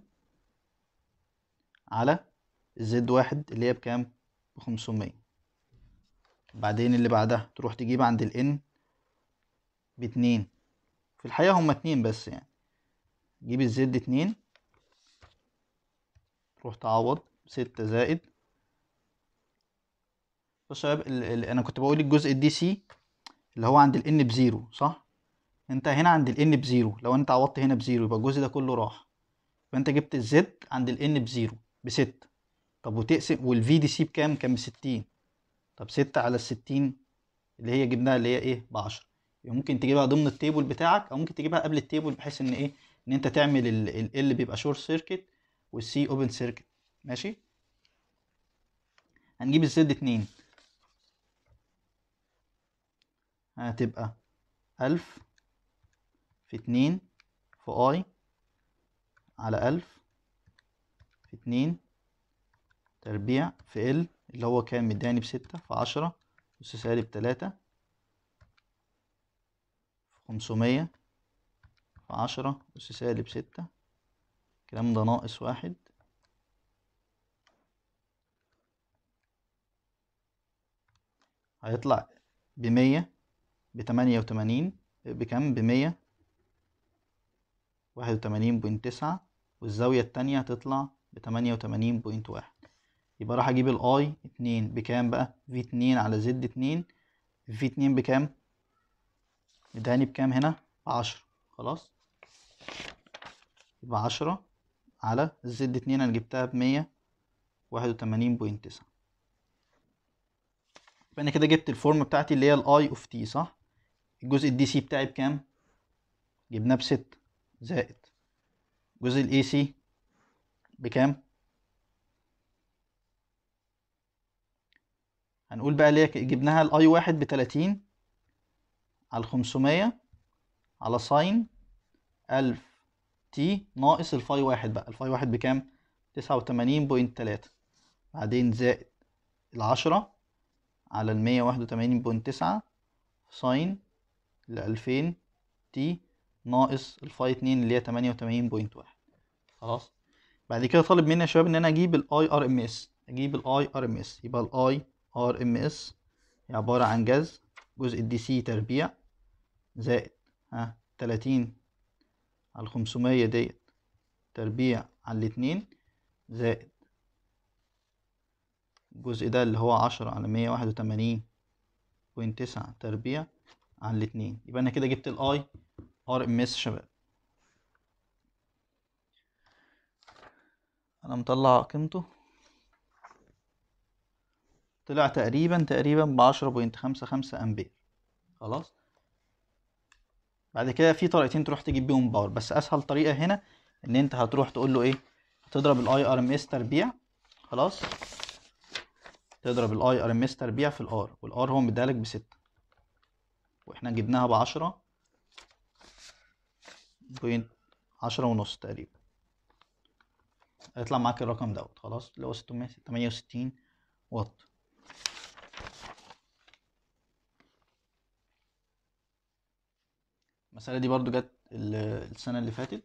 على الزد واحد اللي هي بكام بخمسمية بعدين اللي بعدها تروح تجيب عند الان باتنين في الحقيقة هما اتنين بس يعني جيب الزد اتنين تروح تعوض ستة زائد بص يا شباب ال- ال- انا كنت بقول الجزء الدي سي اللي هو عند الان بزيرو صح انت هنا عند الان بزيرو لو انت عوضت هنا بزيرو يبقى الجزء ده كله راح فانت جبت الزد عند الان بزيرو بستة طب وتقسم والفي دي سي بكام كان بستين طب ستة على الستين اللي هي جبناها اللي هي ايه بعشرة يبقى ممكن تجيبها ضمن التيبل بتاعك او ممكن تجيبها قبل التيبل بحيث ان ايه ان انت تعمل ال ال بيبقى شورت سيركت والسي اوبن سيركت ماشي هنجيب الزد اتنين هتبقى ألف في اتنين في اي على ألف في اتنين تربيع في ال اللي هو كان مداني بستة في عشرة أس سالب تلاتة في خمسمية في عشرة أس سالب ستة الكلام ده ناقص واحد هيطلع بمية بتمانية وتمانين بكام بمية واحد وتمانين بوينت تسعة والزاوية التانية هتطلع بتمانية وتمانين بوينت واحد يبقى راح اجيب الاي اتنين بكام بقى في اتنين على زد اتنين في اتنين بكام اداني بكام هنا بعشرة خلاص يبقى عشرة على الزد اتنين انا جبتها بمية واحد وتمانين بوينت تسعة يبقى انا كده جبت الفورم بتاعتي اللي هي الاي اوف تي صح الجزء الدي سي بتاعي بكام جبناه بستة زائد جزء الاي سي بكام هنقول بقى ليه جبناها الاي واحد بتلاتين على الخمسمية على ساين ألف تي ناقص الفاي واحد بقى الفاي واحد بكام تسعة وتمانين بوينت تلاتة بعدين زائد العشرة على المية واحد وتمانين بوينت تسعة ساين لألفين تي ناقص الفاي اتنين اللي هي تمانية وتمانين بوينت واحد خلاص بعد كده طالب مني يا شباب ان انا اجيب الاي ار ام اس اجيب الاي ار ام اس يبقى الاي ار ام اس هي عبارة عن جذر جزء الدي سي تربيع زائد ها تلاتين على الخمسمية ديت تربيع على الاتنين زائد الجزء ده اللي هو عشرة على مية واحد وتمانين بوينت تسعة تربيع على الاتنين يبقى انا كده جبت الاي ار ام اس شباب انا مطلع قيمته طلع تقريبا تقريبا بعشرة بوينت خمسة خمسة امبير خلاص بعد كده في طريقتين تروح تجيب بيهم باور بس اسهل طريقة هنا ان انت هتروح تقول له ايه هتضرب الاي ار ام اس تربيع خلاص تضرب الاي ار ام اس تربيع في الار والار هو مديهالك بستة واحنا جبناها بعشرة بوينت عشرة ونص تقريبا هيطلع معاك الرقم دوت خلاص اللي هو ستمية تمانية وستين واط المسألة دي برضو جت ال- السنة اللي فاتت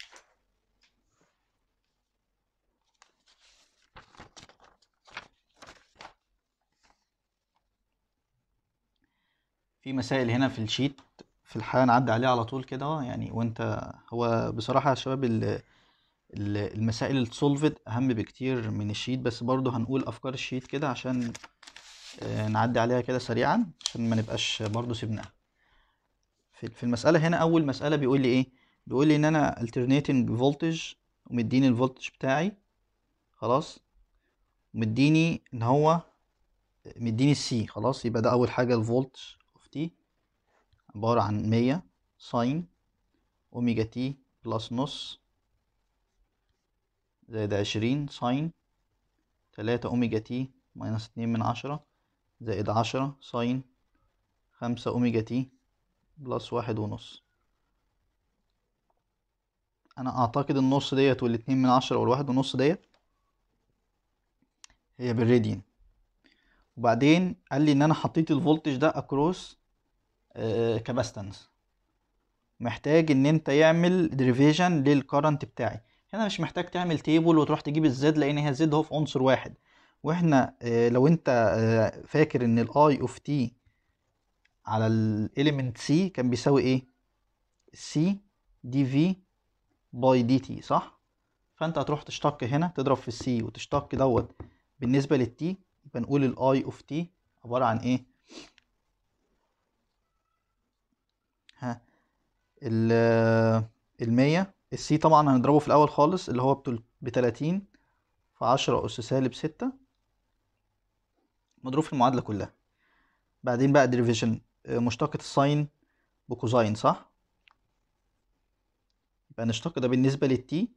في مسائل هنا في الشيت في الحقيقة نعدي عليها على طول كده اه يعني وانت هو بصراحة يا شباب ال- ال- المسائل السولفد أهم بكتير من الشيت بس برضو هنقول أفكار الشيت كده عشان آه، نعدي عليها كده سريعا عشان ما نبقاش برضو سيبناها في في المسألة هنا أول مسألة بيقول لي إيه؟ بيقول لي إن أنا alternating voltage ومديني الفولتج بتاعي خلاص ومديني ان هو مديني السي خلاص يبقى ده اول حاجه الفولت اوف تي عباره عن مية ساين اوميجا تي بلس نص زائد عشرين ساين تلاتة اوميجا تي ماينس اتنين من عشرة زائد عشرة ساين خمسة اوميجا تي بلس واحد ونص انا اعتقد النص ديت والاتنين من عشرة والواحد ونص ديت هي بالراديان وبعدين قال لي ان انا حطيت الفولتج ده اكروس كاباستنس محتاج ان انت يعمل ديريفيشن للكرنت بتاعي هنا مش محتاج تعمل تيبل وتروح تجيب الزد لان هي الزد هو في عنصر واحد واحنا آه، لو انت آه، فاكر ان الاي اوف تي على الاليمنت سي كان بيساوي ايه سي دي في باي دي تي صح فانت هتروح تشتق هنا تضرب في السي وتشتق دوت بالنسبه للتي يبقى نقول الاي اوف تي عباره عن ايه ها ال المية السي طبعا هنضربه في الأول خالص اللي هو بتل- بتلاتين في عشرة أس سالب ستة مضروب في المعادلة كلها بعدين بقى ديريفيشن مشتقة الساين بكوزاين صح يبقى نشتق ده بالنسبة للتي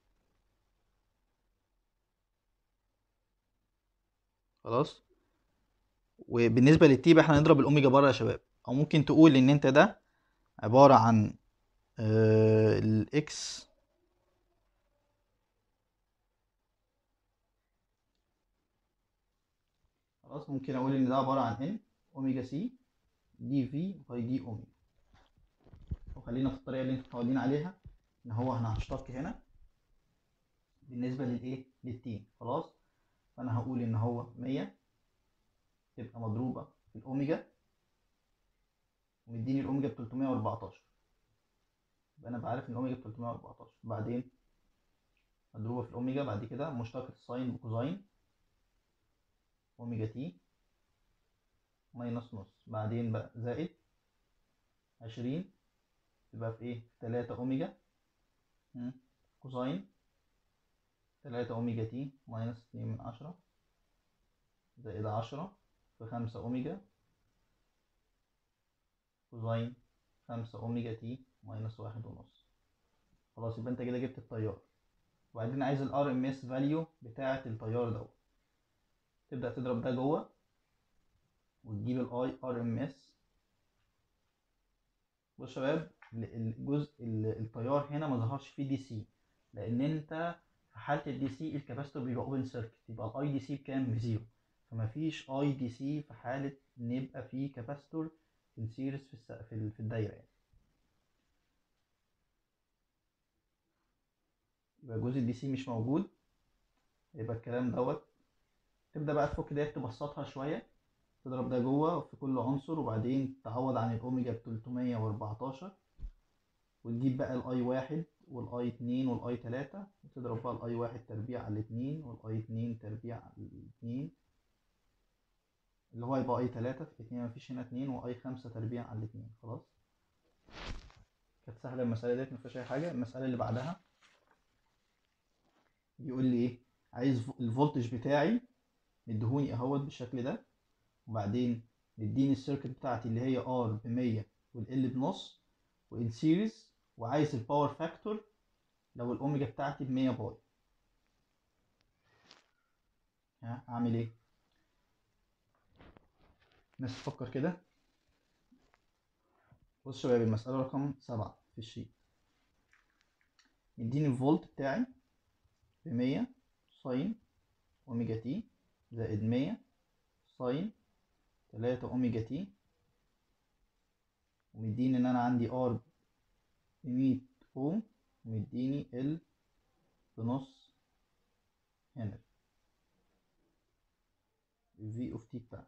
خلاص وبالنسبة للتي بقى احنا هنضرب الأوميجا بره يا شباب أو ممكن تقول إن أنت ده عبارة عن آه، الإكس خلاص ممكن أقول إن ده عبارة عن إن أوميجا سي دي في باي دي أوميجا وخلينا في الطريقة اللي انتوا متعودين عليها إن هو احنا هنشتق هنا بالنسبة للإيه؟ للتي خلاص فأنا هقول إن هو مية تبقى مضروبة في الأوميجا ومديني الأوميجا بتلتمية وأربعتاشر يبقى أنا بعرف إن الأوميجا بتلتمية وأربعتاشر بعدين مضروبة في الأوميجا بعد كده مشتقة الساين بكوزاين أوميجا تي ماينس نص بعدين بقى زائد عشرين يبقى في إيه؟ في تلاتة أوميجا مم. كوزاين تلاتة أوميجا تي ماينس اتنين من عشرة زائد عشرة في خمسة أوميجا كوزاين خمسة أوميجا تي ماينس واحد ونص خلاص يبقى أنت كده جبت التيار وبعدين عايز ال RMS value بتاعة التيار دوت تبدأ تضرب ده جوه وتجيب ال I RMS بص يا شباب ال- الجزء ال- التيار هنا ما ظهرش فيه دي سي لأن أنت في حالة الدي سي الكاباستور بيبقى اوبن سيركت يبقى الاي دي سي بكام؟ بزيرو فمفيش اي دي سي في حالة ان يبقى في كاباستور ان سيريس في الس- في ال- في الدايرة يعني يبقى جزء الدي سي مش موجود يبقى الكلام دوت تبدأ بقى تفك ديت تبسطها شوية تضرب ده جوه في كل عنصر وبعدين تعوض عن الأوميجا بتلتمية وأربعتاشر وتجيب بقى الأي واحد والأي اتنين والأي تلاتة وتضرب بقى الأي واحد تربيع على الاتنين والأي اتنين تربيع على الاتنين اللي هو يبقى أي تلاتة في اتنين مفيش هنا اتنين وأي خمسة تربيع على الاتنين خلاص كانت سهلة المسألة ديت مفيهاش أي حاجة المسألة اللي بعدها بيقول لي إيه عايز ف- الفولتج بتاعي مديهوني اهوت بالشكل ده وبعدين مديني السيركت بتاعتي اللي هي ار ب 100 والال بنص وان سيريز وعايز الباور فاكتور لو الاوميجا بتاعتي ب 100 باي ها اعمل ايه الناس تفكر كده بص يا شباب المسألة رقم سبعة في الشيت مديني الفولت بتاعي ب 100 ساين اوميجا تي زائد 100 ساين 3 اوميجا تي ومديني ان انا عندي ار ب 100 اوم ومديني ال بنص هنري الفي اوف تي بتاعتي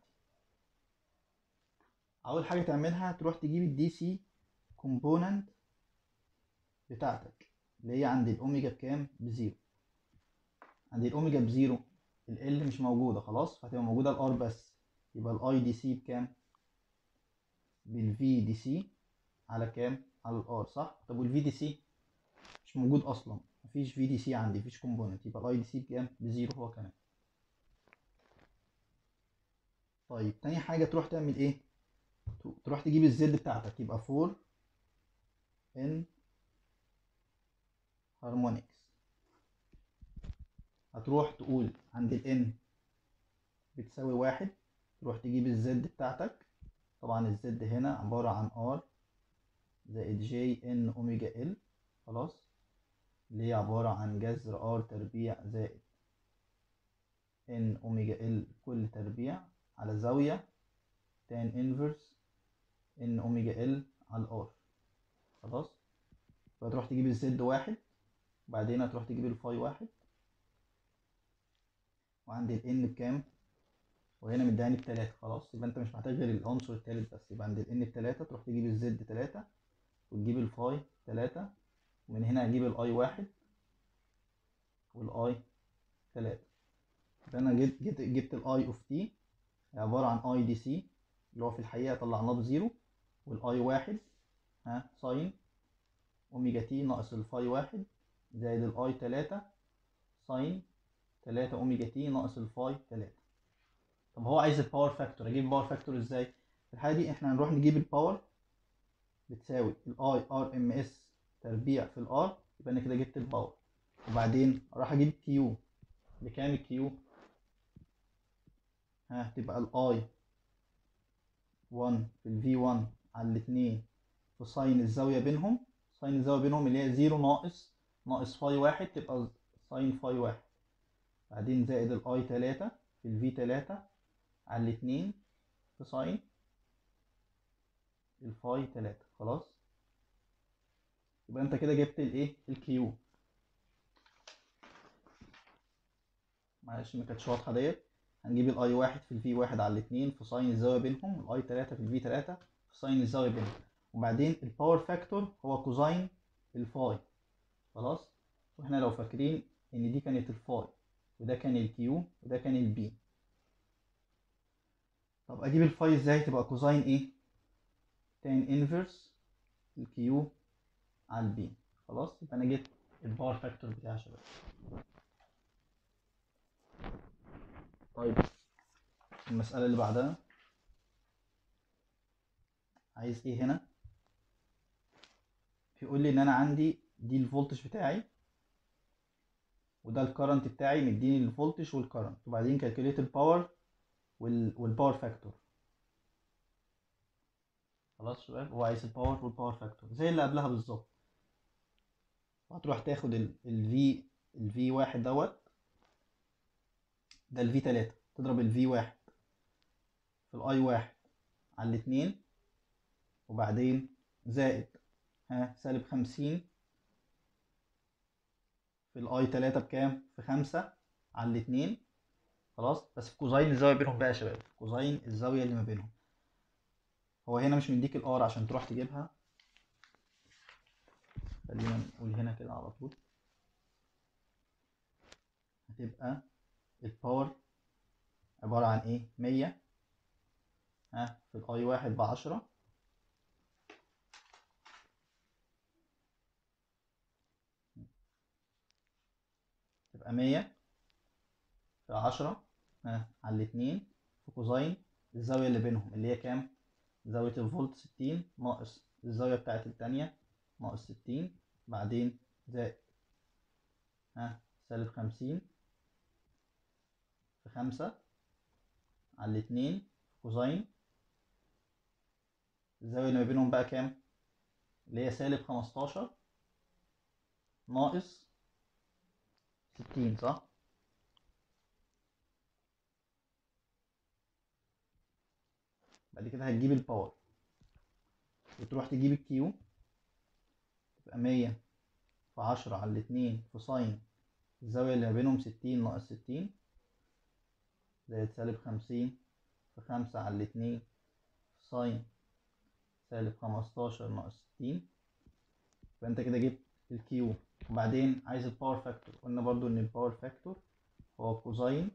اول حاجه تعملها تروح تجيب الدي سي كومبوننت بتاعتك اللي هي عند الاوميجا بكام بزيرو عند الاوميجا بزيرو ال مش موجوده خلاص فهتبقى موجوده الار بس يبقى الاي دي سي بكام بالفي دي سي على كام على الار صح طب والفي دي سي مش موجود اصلا مفيش في دي سي عندي مفيش كومبوننت يبقى الاي دي سي بكام بزيرو هو كمان طيب تاني حاجة تروح تعمل ايه ت- تروح تجيب الزد بتاعتك يبقى 4 ان هارمونكس هتروح تقول عند ال n بتساوي واحد تروح تجيب الزد بتاعتك طبعا الزد هنا عبارة عن r زائد j n اوميجا ال خلاص اللي هي عبارة عن جذر r تربيع زائد n اوميجا ال كل تربيع على زاوية tan انفرس n اوميجا ال على r خلاص فتروح تجيب الزد واحد وبعدين هتروح تجيب الفاي واحد وعند ال n بكام وهنا مديهاني بتلاتة خلاص يبقى انت مش محتاج غير العنصر التالت بس يبقى عند ال n بتلاتة تروح تجيب الزد تلاتة وتجيب الفاي تلاتة ومن هنا هجيب الاي واحد والاي تلاتة يبقى انا جبت جبت, جبت الاي اوف تي عبارة عن اي دي سي اللي هو في الحقيقة طلعناه بزيرو والاي واحد ها ساين اوميجا تي ناقص الفاي واحد زائد الاي تلاتة ساين تلاتة اوميجا تي ناقص الفاي تلاتة طب هو عايز الباور فاكتور اجيب الباور فاكتور ازاي في الحالة دي احنا هنروح نجيب الباور بتساوي الاي ار ام اس تربيع في الار يبقى انا كده جبت الباور وبعدين اروح اجيب كيو بكام الكيو ها تبقى الاي 1 في الفي 1 على الاتنين في ساين الزاوية بينهم ساين الزاوية بينهم اللي هي زيرو ناقص ناقص فاي واحد تبقى ساين فاي واحد بعدين زائد الاي تلاتة في الفي تلاتة على الاتنين في ساين الفاي تلاتة خلاص يبقى انت كده جبت الايه الكيو معلش ما كانتش واضحة ديت هنجيب الاي واحد في الفي واحد على الاتنين في ساين الزاوية بينهم الاي تلاتة في الفي تلاتة في ساين الزاوية بينهم وبعدين الباور فاكتور هو كوزاين الفاي خلاص واحنا لو فاكرين ان دي كانت الفاي وده كان الكيو وده كان البي طب اجيب الفاي ازاي تبقى كوزاين ايه تان انفرس الكيو على البي خلاص يبقى انا جبت الباور فاكتور بتاعي يا شباب طيب المسألة اللي بعدها عايز ايه هنا بيقول لي ان انا عندي دي الفولتج بتاعي وده الكرنت بتاعي مديني الفولتج والكرنت وبعدين كالكوليت الباور والباور فاكتور خلاص شباب هو عايز الباور والباور فاكتور زي اللي قبلها بالظبط وهتروح تاخد الفي الفي واحد دوت ده الفي تلاتة تضرب الفي واحد في الاي واحد على الاتنين وبعدين زائد ها سالب خمسين في الاي تلاتة بكام في خمسة على الاتنين خلاص بس في كوزين الزاوية بينهم بقى يا شباب كوزين الزاوية اللي ما بينهم هو هنا مش مديك الار عشان تروح تجيبها خلينا نقول هنا كده على طول هتبقى الباور عبارة عن ايه مية ها في الاي واحد بعشرة تبقى مية في عشرة ها على الاتنين في كوزين الزاوية اللي بينهم اللي هي كام زاوية الفولت ستين ناقص الزاوية بتاعت التانية ناقص ستين بعدين زائد ها سالب خمسين في خمسة على الاتنين كوزين الزاوية اللي ما بينهم بقى كام اللي هي سالب خمستاشر ناقص ستين صح بعد كده هتجيب الباور وتروح تجيب الكيو تبقى مية في عشرة على الاتنين في ساين الزاوية اللي ما بينهم ستين ناقص ستين زائد سالب خمسين في خمسة على الاتنين في ساين سالب خمستاشر ناقص ستين فانت كده جبت الكيو وبعدين عايز الباور فاكتور قلنا برضو ان الباور فاكتور هو كوزين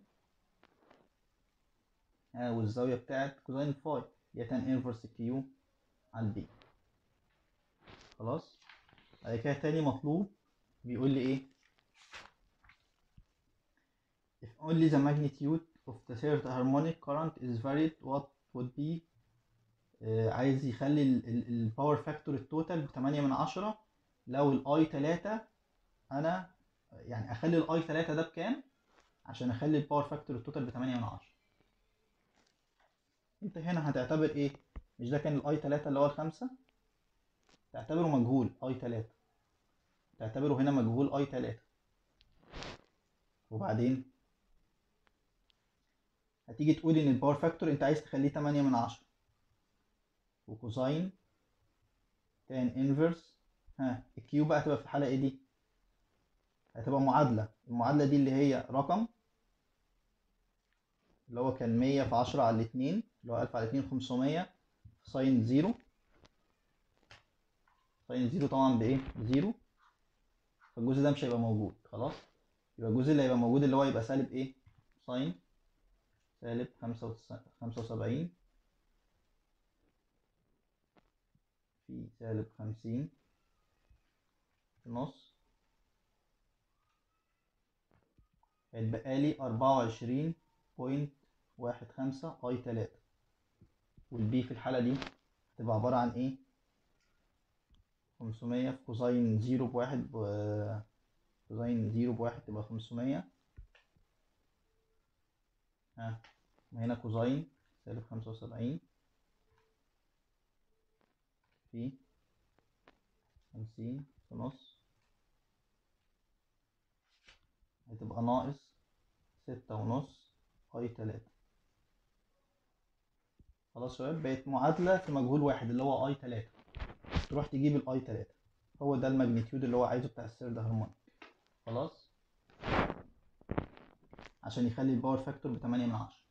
اه والزاوية بتاعت كوزين فاي هي تان انفرس كيو على البي خلاص بعد كده تاني مطلوب بيقول لي ايه only the magnitude of the third harmonic current is varied what would be آه، عايز يخلي الباور فاكتور التوتال بتمانية من عشرة لو الاي تلاتة انا يعني اخلي الاي تلاتة ده بكام عشان اخلي الباور فاكتور التوتال بتمانية من عشرة انت هنا هتعتبر ايه مش ده كان الاي تلاتة اللي هو الخمسة تعتبره مجهول اي تلاتة تعتبره هنا مجهول اي تلاتة وبعدين هتيجي تقول ان الباور فاكتور انت عايز تخليه تمانية من عشرة وكوساين تان انفرس ها الكيو بقى هتبقى في الحالة ايه دي هتبقى معادلة المعادلة دي اللي هي رقم اللي هو كان مية في عشرة على الاتنين اللي هو ألف على الاتنين خمسمية في ساين زيرو ساين زيرو طبعا بإيه؟ بزيرو فالجزء ده مش هيبقى موجود خلاص يبقى الجزء اللي هيبقى موجود اللي هو يبقى سالب إيه؟ ساين سالب خمسة وتس- خمسة وسبعين في سالب خمسين في نص هيتبقى لي أربعة وعشرين بوينت واحد خمسة أي تلاتة والبي في الحالة دي هتبقى عبارة عن إيه؟ خمسمية في كوزين زيرو بواحد ب- كوزين زيرو بواحد تبقى خمسمية ها هنا كوزين سالب خمسة وسبعين في خمسين في نص هتبقى ناقص ستة ونص أي تلاتة خلاص يا شباب بقت معادلة في مجهول واحد اللي هو أي تلاتة تروح تجيب الأي تلاتة هو ده الماجنتيود اللي هو عايزه بتاع السيرد هارمونيك خلاص عشان يخلي الباور فاكتور بتمانية من عشرة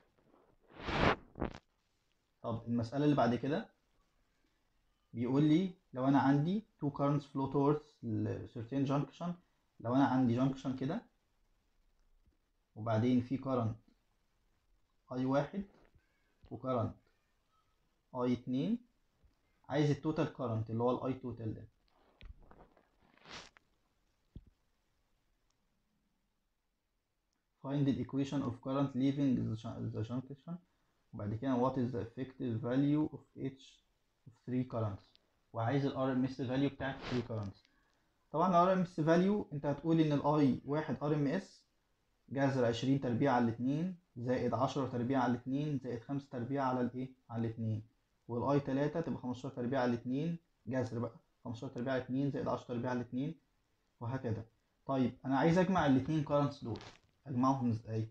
طب المسألة اللي بعد كده بيقول لي لو أنا عندي two currents flow towards ال certain junction لو أنا عندي junction كده وبعدين في current I واحد وكرنت اي اتنين عايز التوتال كرنت اللي هو الاي توتال ده find the equation of current leaving the jun- the junction وبعد كده what is the effective value of each of three currents وعايز ال RMS value بتاعت three currents طبعا ال RMS value انت هتقول ان ال I واحد RMS جذر عشرين تربيع على الاتنين زائد عشرة تربيع على الاتنين زائد خمسة تربيع على الايه على الاتنين والاي تلاتة تبقى خمستاشر تربيع على الاتنين جذر بقى خمستاشر تربيع على الاتنين زائد عشرة تربيع على الاتنين وهكذا طيب انا عايز اجمع الاتنين كارنتس دول اجمعهم ازاي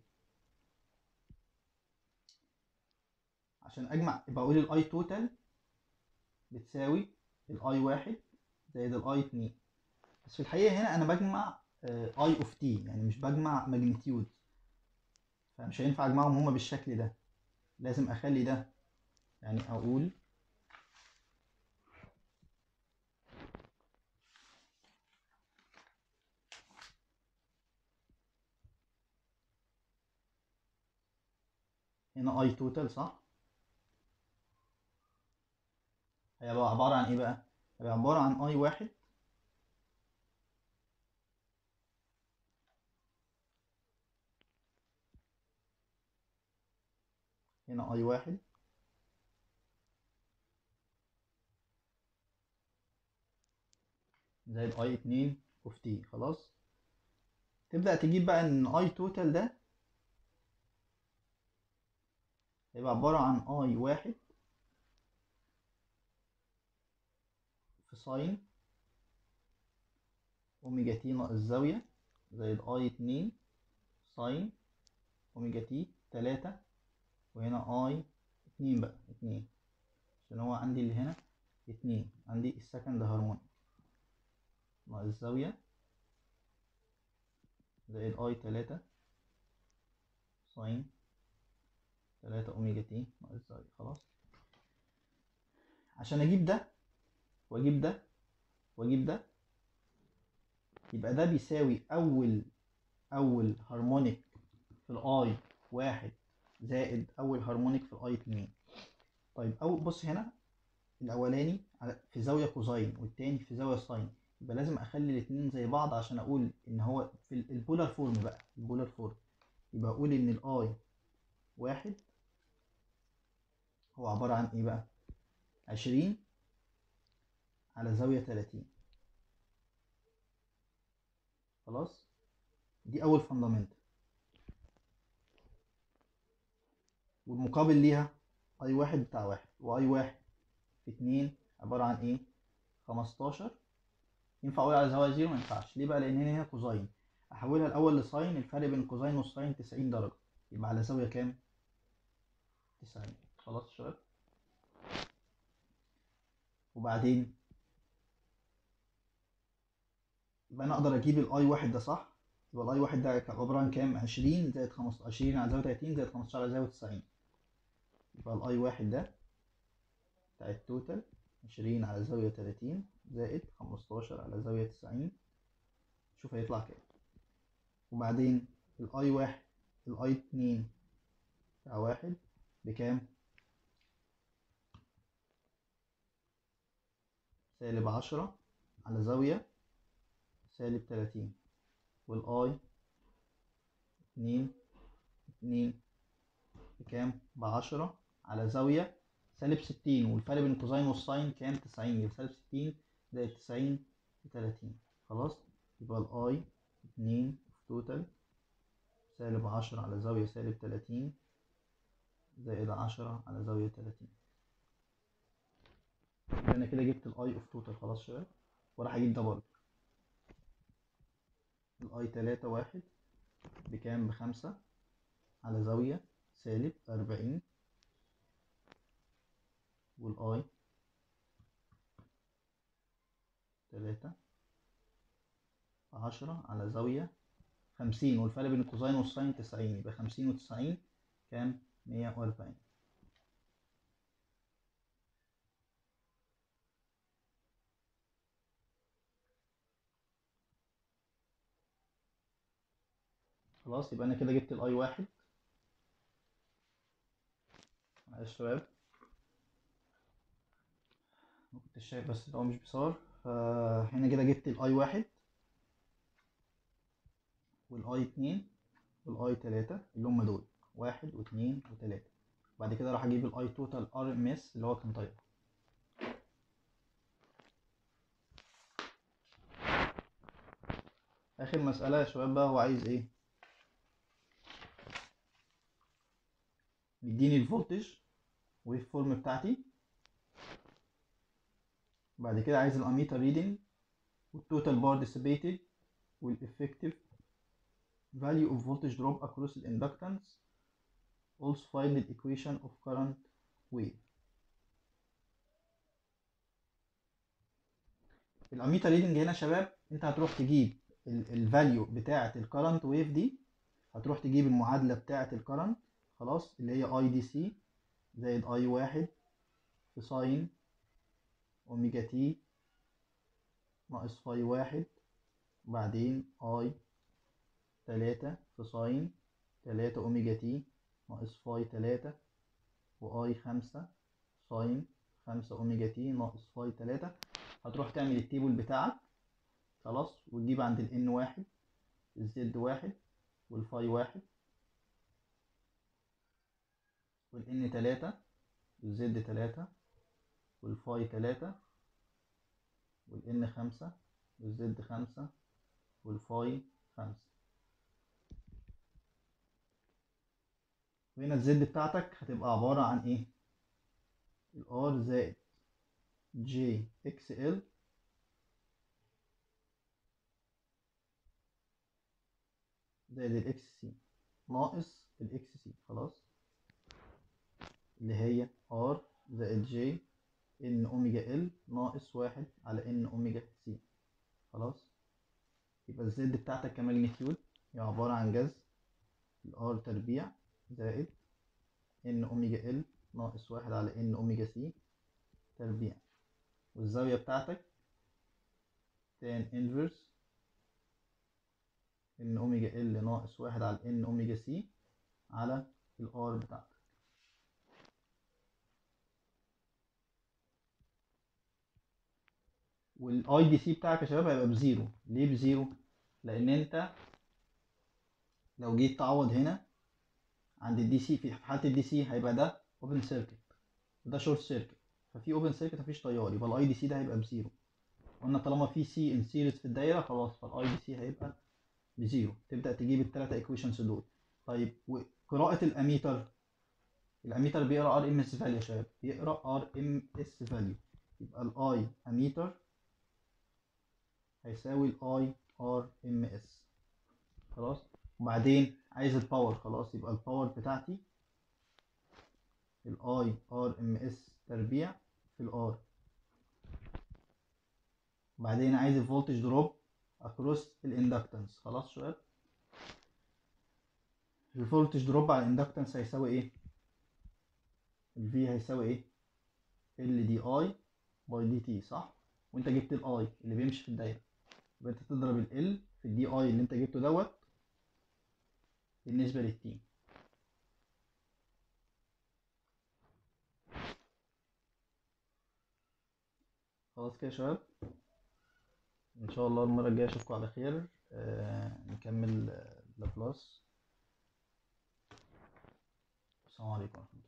عشان اجمع يبقى اقول الاي توتال بتساوي الاي واحد زائد الاي اتنين بس في الحقيقة هنا انا بجمع اي اوف تي يعني مش بجمع ماجنتيود فمش هينفع اجمعهم هما بالشكل ده لازم اخلي ده يعني اقول هنا اي توتال صح هيبقى عبارة عن ايه بقى هيبقى عبارة عن اي واحد هنا اي واحد زائد اي اتنين اوف تي خلاص تبدأ تجيب بقى ان اي توتال ده هيبقى عبارة عن اي واحد في ساين اوميجا تي ناقص زاوية زائد اي اتنين ساين اوميجا تي تلاتة وهنا اي اتنين بقى اتنين عشان هو عندي اللي هنا اتنين عندي السكند هارموني ناقص زاوية زائد اي تلاتة ساين تلاتة اوميجا تي ناقص زاوية خلاص عشان اجيب ده واجيب ده واجيب ده يبقى ده بيساوي اول اول هارمونيك في الاي واحد زائد اول هارمونيك في الاي اتنين طيب او بص هنا الاولاني على- في زاويه كوزاين والتاني في زاويه ساين يبقى لازم اخلي الاتنين زي بعض عشان اقول ان هو في ال- البولار فورم بقى البولار فورم يبقى اقول ان الاي واحد هو عبارة عن ايه بقى عشرين على زاوية تلاتين خلاص دي اول فاندامنتال والمقابل ليها اي واحد بتاع واحد واي واحد في اتنين عبارة عن ايه خمستاشر ينفع اقول على زاوية زيرو مينفعش ليه بقى لان هنا هنا كوزاين احولها الاول لساين الفرق بين الكوزاين والساين تسعين درجة يبقى على زاوية كام تسعين خلاص يا شباب وبعدين يبقى انا اقدر اجيب الاي واحد ده صح يبقى الاي واحد ده عبارة عن كام عشرين زائد خمسة عشرين على زاوية تلاتين زائد خمستاشر على زاوية تسعين يبقى الاي واحد ده بتاع التوتال عشرين على زاوية تلاتين زائد خمستاشر على زاوية تسعين شوف هيطلع كام وبعدين الاي واحد الاي اتنين بتاع واحد بكام سالب عشرة على زاوية سالب تلاتين والاي اتنين اتنين بكام بعشرة على زاوية سالب ستين والفرق بين الكوزاين والساين كام تسعين يبقى سالب ستين زائد تسعين بتلاتين خلاص يبقى الاي اتنين في توتال سالب عشرة على زاوية سالب تلاتين زائد عشرة على زاوية تلاتين يبقى انا كده جبت الاي اوف توتال خلاص يا شباب وراح اجيب ده برضه الاي تلاتة واحد بكام بخمسة على زاوية سالب أربعين والاي تلاتة عشرة على زاوية خمسين والفرق بين الكوزاين والساين تسعين يبقى خمسين وتسعين كام مية وأربعين خلاص يبقى أنا كده جبت الأي واحد معلش يا شباب ما كنتش شايف بس ده هو مش بيصور فهنا كده جبت الاي واحد والاي اتنين والاي تلاتة اللي هم دول واحد واتنين وتلاتة بعد كده راح اجيب الاي توتال ار ام اس اللي هو كان طاير اخر مسألة يا شباب بقى هو عايز ايه مديني الفولتج ويف فورم بتاعتي بعد كده عايز الاميتر ريدنج والتوتال بار ديسيبيتد والeffective value of voltage drop across the inductance also find the equation of current wave الاميتر ريدنج هنا يا شباب انت هتروح تجيب الفاليو بتاعه الكرنت ويف دي هتروح تجيب المعادله بتاعه الكرنت خلاص اللي هي اي دي سي زائد اي واحد في ساين اوميجا تي ناقص فاي واحد وبعدين اي تلاتة في ساين تلاتة اوميجا تي ناقص فاي تلاتة واي خمسة ساين خمسة اوميجا تي ناقص فاي تلاتة هتروح تعمل التيبل بتاعك خلاص وتجيب عند الان واحد الزد واحد والفاي واحد والان تلاتة والزد تلاتة والفاي تلاتة والان خمسة والزد خمسة والفاي خمسة وهنا الزد بتاعتك هتبقى عبارة عن ايه الار زائد جي اكس ال زائد الاكس سي ناقص الاكس سي خلاص اللي هي ار زائد جي ان اوميجا ال ناقص واحد على ان اوميجا سي خلاص يبقى الزد بتاعتك كماجنتيود هي عبارة عن جذر الار تربيع زائد ان اوميجا ال ناقص واحد على ان اوميجا سي تربيع والزاوية بتاعتك تان انفرس ان اوميجا ال ناقص واحد على ان اوميجا سي على الار بتاعتك والاي دي سي بتاعك يا شباب هيبقى بزيرو ليه بزيرو لان انت لو جيت تعوض هنا عند الدي سي في حالة الدي سي هيبقى ده اوبن سيركت وده شورت سيركت ففي اوبن سيركت مفيش تيار يبقى الاي دي سي ده هيبقى بزيرو قلنا طالما في سي ان سيريز في الدايره خلاص فالاي دي سي هيبقى بزيرو تبدا تجيب الثلاثه ايكويشنز دول طيب وقراءه الاميتر الاميتر بيقرا ار ام اس فاليو يا شباب بيقرا ار ام اس فاليو يبقى الاي اميتر هيساوي الاي ار ام اس خلاص وبعدين عايز الباور خلاص يبقى الباور بتاعتي الاي ار ام اس تربيع في الار وبعدين عايز الفولتج دروب اكروس الاندكتنس خلاص شباب الفولتج دروب على الاندكتنس هيساوي ايه الفي هيساوي ايه ال دي اي باي دي تي صح وانت جبت الاي اللي بيمشي في الدايره يبقى انت تضرب ال في الدي اي اللي انت جبته دوت بالنسبه للتي خلاص كده يا شباب ان شاء الله المره الجايه اشوفكم على خير آه نكمل آه، لابلاس السلام عليكم ورحمه الله